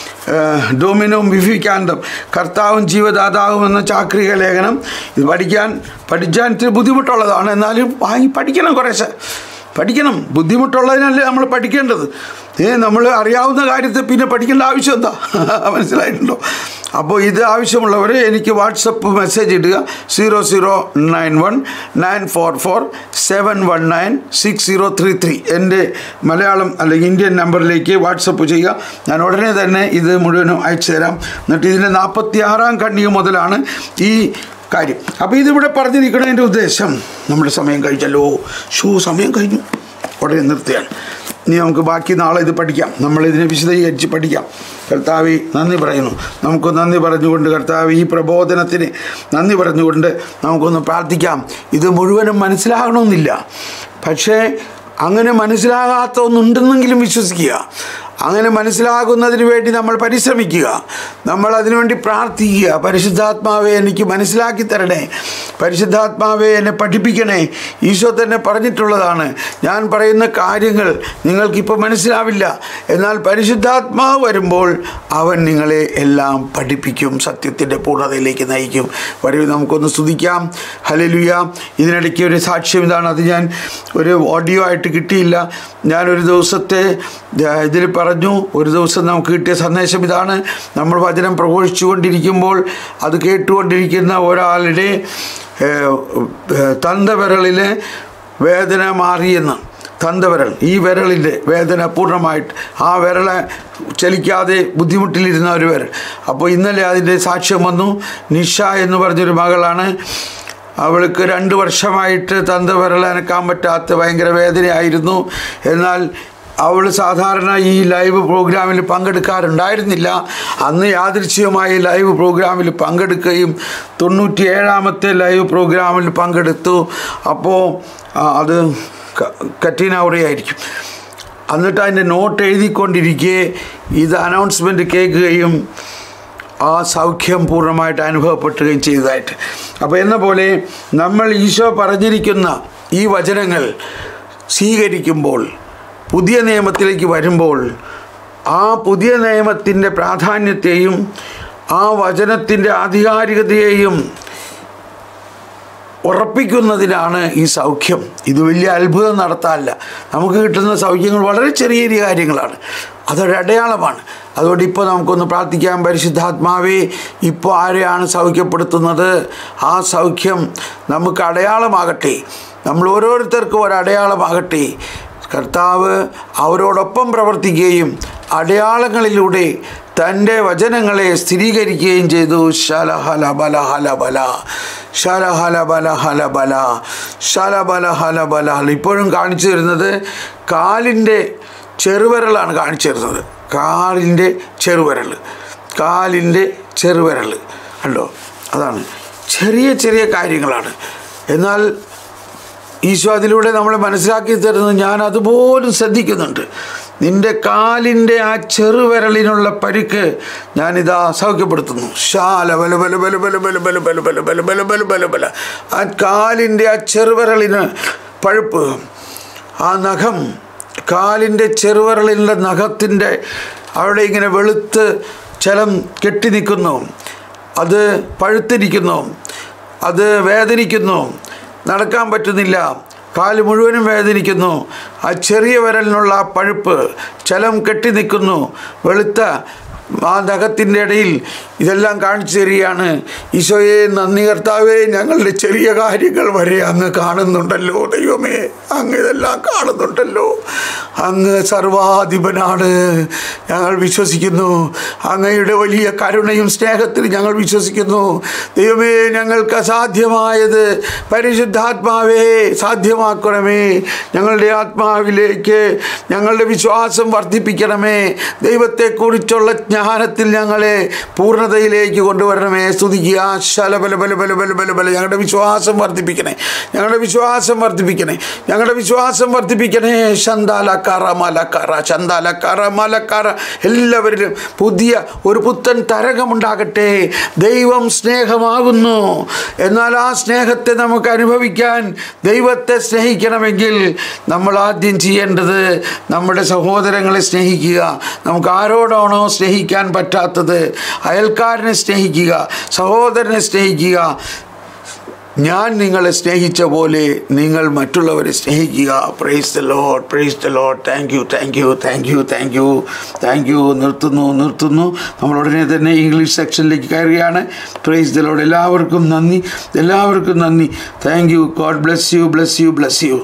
ഡൊമിനോം വിഫിക്കാന്തം കർത്താവും ജീവദാതാവും എന്ന ചാക്രിക ലേഖനം ഇത് പഠിക്കാൻ പഠിക്കാൻ ഇത്തിരി ബുദ്ധിമുട്ടുള്ളതാണ് എന്നാലും വാങ്ങി പഠിക്കണം കുറേശ്ശെ പഠിക്കണം ബുദ്ധിമുട്ടുള്ളതിനല്ലേ നമ്മൾ പഠിക്കേണ്ടത് ഏ നമ്മൾ അറിയാവുന്ന കാര്യത്തെ പിന്നെ പഠിക്കേണ്ട ആവശ്യം എന്താ മനസ്സിലായിട്ടുണ്ടോ അപ്പോൾ ഇത് ആവശ്യമുള്ളവർ എനിക്ക് വാട്സപ്പ് മെസ്സേജ് ഇടുക zero zero nine one nine four four seven one nine six zero three three എൻ്റെ മലയാളം അല്ലെങ്കിൽ ഇന്ത്യൻ നമ്പറിലേക്ക് വാട്സപ്പ് ചെയ്യുക ഞാൻ ഉടനെ തന്നെ ഇത് മുഴുവനും അയച്ചു തരാം എന്നിട്ട് ഇതിൻ്റെ നാൽപ്പത്തി ആറാം കണ്ണിക മുതലാണ് ഈ കാര്യം അപ്പോൾ ഇതിവിടെ പറഞ്ഞിരിക്കുന്നതിൻ്റെ ഉദ്ദേശം നമ്മുടെ സമയം കഴിച്ചല്ലോ ഷോ സമയം കഴിഞ്ഞു ഉടനെ നിർത്തുകയാണ് ഇനി നമുക്ക് ബാക്കി നാളെ ഇത് പഠിക്കാം നമ്മളിതിനെ വിശദീകരിച്ച് പഠിക്കാം കർത്താവി നന്ദി പറയുന്നു നമുക്ക് നന്ദി പറഞ്ഞുകൊണ്ട് കർത്താവ് ഈ പ്രബോധനത്തിന് നന്ദി പറഞ്ഞുകൊണ്ട് നമുക്കൊന്ന് പ്രാർത്ഥിക്കാം ഇത് മുഴുവനും മനസ്സിലാകണമെന്നില്ല പക്ഷേ അങ്ങനെ മനസ്സിലാകാത്ത ഒന്നുണ്ടെന്നെങ്കിലും വിശ്വസിക്കുക അങ്ങനെ മനസ്സിലാകുന്നതിന് വേണ്ടി നമ്മൾ പരിശ്രമിക്കുക നമ്മൾ അതിനുവേണ്ടി പ്രാർത്ഥിക്കുക പരിശുദ്ധാത്മാവെ എനിക്ക് മനസ്സിലാക്കി തരണേ പരിശുദ്ധാത്മാവെ എന്നെ പഠിപ്പിക്കണേ ഈശോ തന്നെ പറഞ്ഞിട്ടുള്ളതാണ് ഞാൻ പറയുന്ന കാര്യങ്ങൾ നിങ്ങൾക്കിപ്പോൾ മനസ്സിലാവില്ല എന്നാൽ പരിശുദ്ധാത്മാവ് വരുമ്പോൾ അവൻ നിങ്ങളെ എല്ലാം പഠിപ്പിക്കും സത്യത്തിൻ്റെ പൂർണ്ണതയിലേക്ക് നയിക്കും വരൂ നമുക്കൊന്ന് സ്തുതിക്കാം ഹലലുയ ഇതിനിടയ്ക്ക് ഒരു സാക്ഷ്യം ഇതാണ് അത് ഞാൻ ഒരു ഓഡിയോ ആയിട്ട് കിട്ടിയില്ല ഞാനൊരു ദിവസത്തെ ഏഹ്, ഇതിൽ പറഞ്ഞു ഒരു ദിവസം നമുക്ക് കിട്ടിയ സന്ദേശം ഇതാണ് നമ്മൾ വചനം പ്രഘോഷിച്ചുകൊണ്ടിരിക്കുമ്പോൾ അത് കേട്ടുകൊണ്ടിരിക്കുന്ന ഒരാളുടെ ഏഹ്, ഏഹ്, തന്തവിരളിലെ വേദന മാറിയെന്ന് തന്തവിരൽ ഈ വിരലിൻ്റെ വേദന പൂർണ്ണമായിട്ട് ആ വിരളെ ചലിക്കാതെ ബുദ്ധിമുട്ടിലിരുന്ന ഒരു വിരൽ അപ്പോൾ ഇന്നലെ അതിൻ്റെ സാക്ഷ്യം വന്നു നിഷ എന്ന് പറഞ്ഞൊരു മകളാണ് അവൾക്ക് രണ്ട് വർഷമായിട്ട് തന്തവിരൽ അനക്കാൻ പറ്റാത്ത ഭയങ്കര വേദനയായിരുന്നു എന്നാൽ അവൾ സാധാരണ ഈ ലൈവ് പ്രോഗ്രാമിൽ പങ്കെടുക്കാറുണ്ടായിരുന്നില്ല അന്ന് യാദൃശ്യമായി ലൈവ് പ്രോഗ്രാമിൽ പങ്കെടുക്കുകയും തൊണ്ണൂറ്റി ഏഴാമത്തെ ലൈവ് പ്രോഗ്രാമിൽ പങ്കെടുത്തു അപ്പോൾ ആ, അത് ക- കറ്റീനൗറയായിരിക്കും എന്നിട്ട് അതിൻ്റെ നോട്ട് എഴുതിക്കൊണ്ടിരിക്കെ ഇത് അനൗൺസ്മെൻറ്റ് കേൾക്കുകയും ആ സൗഖ്യം പൂർണ്ണമായിട്ട് അനുഭവപ്പെടുകയും ചെയ്തതായിട്ട് അപ്പോൾ എന്ന പോലെ നമ്മൾ ഈശോ പറഞ്ഞിരിക്കുന്ന ഈ വചനങ്ങൾ സ്വീകരിക്കുമ്പോൾ പുതിയ നിയമത്തിലേക്ക് വരുമ്പോൾ ആ പുതിയ നിയമത്തിൻ്റെ പ്രാധാന്യത്തെയും ആ വചനത്തിൻ്റെ ആധികാരികതയെയും ഉറപ്പിക്കുന്നതിനാണ് ഈ സൗഖ്യം ഇത് വലിയ അത്ഭുതം നടത്താനല്ല നമുക്ക് കിട്ടുന്ന സൗഖ്യങ്ങൾ വളരെ ചെറിയ ചെറിയ കാര്യങ്ങളാണ് അതൊരു അടയാളമാണ് അതുകൊണ്ട് ഇപ്പോൾ നമുക്കൊന്ന് പ്രാർത്ഥിക്കാം പരിശുദ്ധാത്മാവേ ഇപ്പോൾ ആരെയാണ് സൗഖ്യപ്പെടുത്തുന്നത് ആ സൗഖ്യം നമുക്ക് അടയാളമാകട്ടെ നമ്മൾ ഓരോരുത്തർക്കും ഒരു അടയാളമാകട്ടെ കർത്താവ് അവരോടൊപ്പം പ്രവർത്തിക്കുകയും അടയാളങ്ങളിലൂടെ തൻ്റെ വചനങ്ങളെ സ്ഥിരീകരിക്കുകയും ചെയ്തു ശലഹല ബല ഹല ബല ശലഹല ബല ഹല ബല ശലബല ഹല ബല ഹല ഇപ്പോഴും കാണിച്ചു തരുന്നത് കാലിൻ്റെ ചെറുവിരലാണ് കാണിച്ചു തരുന്നത് കാലിൻ്റെ ചെറുവിരൽ കാലിൻ്റെ ചെറുവിരൽ കണ്ടോ അതാണ് ചെറിയ ചെറിയ കാര്യങ്ങളാണ് എന്നാൽ ഈശോ അതിലൂടെ നമ്മളെ മനസ്സിലാക്കി തരുന്നത് ഞാൻ അതുപോലും ശ്രദ്ധിക്കുന്നുണ്ട് നിന്റെ കാലിൻ്റെ ആ ചെറുവിരലിനുള്ള പരിക്ക് ഞാനിതാ സൗഖ്യപ്പെടുത്തുന്നു ശാല ബല ബല ബല ബല ബല ബല ബല ബല ബല ബല ബല ബല ബല ആ കാലിൻ്റെ ആ ചെറുവിരലിന് പഴുപ്പ് ആ നഖം കാലിൻ്റെ ചെറുവിരലിൻ്റെ നഖത്തിൻ്റെ അവിടെ ഇങ്ങനെ വെളുത്ത് ചലം കെട്ടി നിൽക്കുന്നു അത് പഴുത്തിരിക്കുന്നു അത് വേദനിക്കുന്നു നടക്കാൻ പറ്റുന്നില്ല കാല് മുഴുവനും വേദനിക്കുന്നു ആ ചെറിയ വിരലിനുള്ള ആ പഴുപ്പ് ചലം കെട്ടി നിൽക്കുന്നു വെളുത്ത ആ നഖത്തിൻ്റെ ഇടയിൽ ഇതെല്ലാം കാണിച്ചു തരികയാണ് ഈശോയെ നന്ദി കർത്താവേ ഞങ്ങളുടെ ചെറിയ കാര്യങ്ങൾ വരെ അങ്ങ് കാണുന്നുണ്ടല്ലോ ദൈവമേ അങ്ങ് ഇതെല്ലാം കാണുന്നുണ്ടല്ലോ അങ്ങ് സർവാധിപനാണ് ഞങ്ങൾ വിശ്വസിക്കുന്നു അങ്ങയുടെ വലിയ കരുണയും സ്നേഹത്തിൽ ഞങ്ങൾ വിശ്വസിക്കുന്നു ദൈവമേ ഞങ്ങൾക്ക് അസാധ്യമായത് പരിശുദ്ധാത്മാവേ സാധ്യമാക്കണമേ ഞങ്ങളുടെ ആത്മാവിലേക്ക് ഞങ്ങളുടെ വിശ്വാസം വർദ്ധിപ്പിക്കണമേ ദൈവത്തെക്കുറിച്ചുള്ള ജ്ഞാനത്തിൽ ഞങ്ങളെ പൂർണ്ണതയിലേക്ക് കൊണ്ടുവരണമേ സ്തുതിക്കുക ശലബല ബല ബല ബല ബല ബല ഞങ്ങളുടെ വിശ്വാസം വർദ്ധിപ്പിക്കണേ ഞങ്ങളുടെ വിശ്വാസം വർദ്ധിപ്പിക്കണേ ഞങ്ങളുടെ വിശ്വാസം വർദ്ധിപ്പിക്കണേ ശന്താലക്കാറ മലക്കാറ ചന്താലക്കാറ മലക്കാറ എല്ലാവരിലും പുതിയ ഒരു പുത്തൻ തരകമുണ്ടാകട്ടെ ദൈവം സ്നേഹമാകുന്നു എന്നാൽ ആ സ്നേഹത്തെ നമുക്ക് അനുഭവിക്കാൻ ദൈവത്തെ സ്നേഹിക്കണമെങ്കിൽ നമ്മൾ ആദ്യം ചെയ്യേണ്ടത് നമ്മുടെ സഹോദരങ്ങളെ സ്നേഹിക്കുക നമുക്ക് ആരോടാണോ സ്നേഹിക്കാൻ പറ്റാത്തത് അയൽക്കാരനെ സ്നേഹിക്കുക സഹോദരനെ സ്നേഹിക്കുക ഞാൻ നിങ്ങളെ സ്നേഹിച്ച പോലെ നിങ്ങൾ മറ്റുള്ളവരെ സ്നേഹിക്കുക praise the Lord praise the Lord thank you thank you thank you thank you thank you നിർത്തുന്നു നിർത്തുന്നു നമ്മൾ ഉടനെ തന്നെ ഇംഗ്ലീഷ് സെക്ഷനിലേക്ക് കയറുകയാണ് പ്രൈസ് ദ ലോഡ് എല്ലാവർക്കും നന്ദി എല്ലാവർക്കും നന്ദി thank you God bless you bless you bless you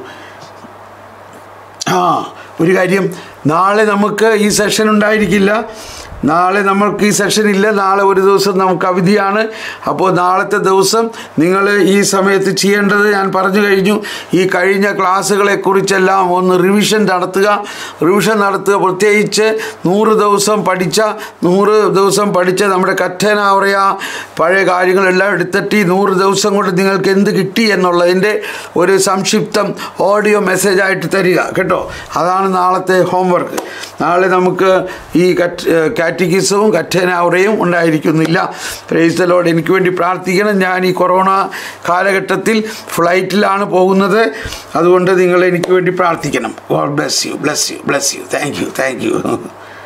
ആ ഒരു കാര്യം നാളെ നമുക്ക് ഈ സെഷൻ ഉണ്ടായിരിക്കില്ല നാളെ നമ്മൾക്ക് ഈ സെഷൻ ഇല്ല നാളെ ഒരു ദിവസം നമുക്ക് അവധിയാണ് അപ്പോൾ നാളത്തെ ദിവസം നിങ്ങൾ ഈ സമയത്ത് ചെയ്യേണ്ടത് ഞാൻ പറഞ്ഞു കഴിഞ്ഞു ഈ കഴിഞ്ഞ ക്ലാസ്സുകളെക്കുറിച്ചെല്ലാം ഒന്ന് റിവിഷൻ നടത്തുക റിവിഷൻ നടത്തുക പ്രത്യേകിച്ച് നൂറ് ദിവസം പഠിച്ച നൂറ് ദിവസം പഠിച്ച നമ്മുടെ കറ്റനാവറയ പഴയ കാര്യങ്ങളെല്ലാം എടുത്തിട്ട് ഈ നൂറ് ദിവസം കൊണ്ട് നിങ്ങൾക്ക് എന്ത് കിട്ടി എന്നുള്ളതിൻ്റെ ഒരു സംക്ഷിപ്തം ഓഡിയോ മെസ്സേജായിട്ട് തരിക കേട്ടോ അതാണ് നാളത്തെ ഹോംവർക്ക് നാളെ നമുക്ക് ഈ കറ്റ് കാറ്റിക്കിസവും കറ്റനാവറയും ഉണ്ടായിരിക്കുന്നില്ല പ്രേസലോട് എനിക്ക് വേണ്ടി പ്രാർത്ഥിക്കണം ഞാൻ ഈ കൊറോണ കാലഘട്ടത്തിൽ ഫ്ലൈറ്റിലാണ് പോകുന്നത് അതുകൊണ്ട് നിങ്ങൾ എനിക്ക് വേണ്ടി പ്രാർത്ഥിക്കണം God bless you bless you bless you thank you thank U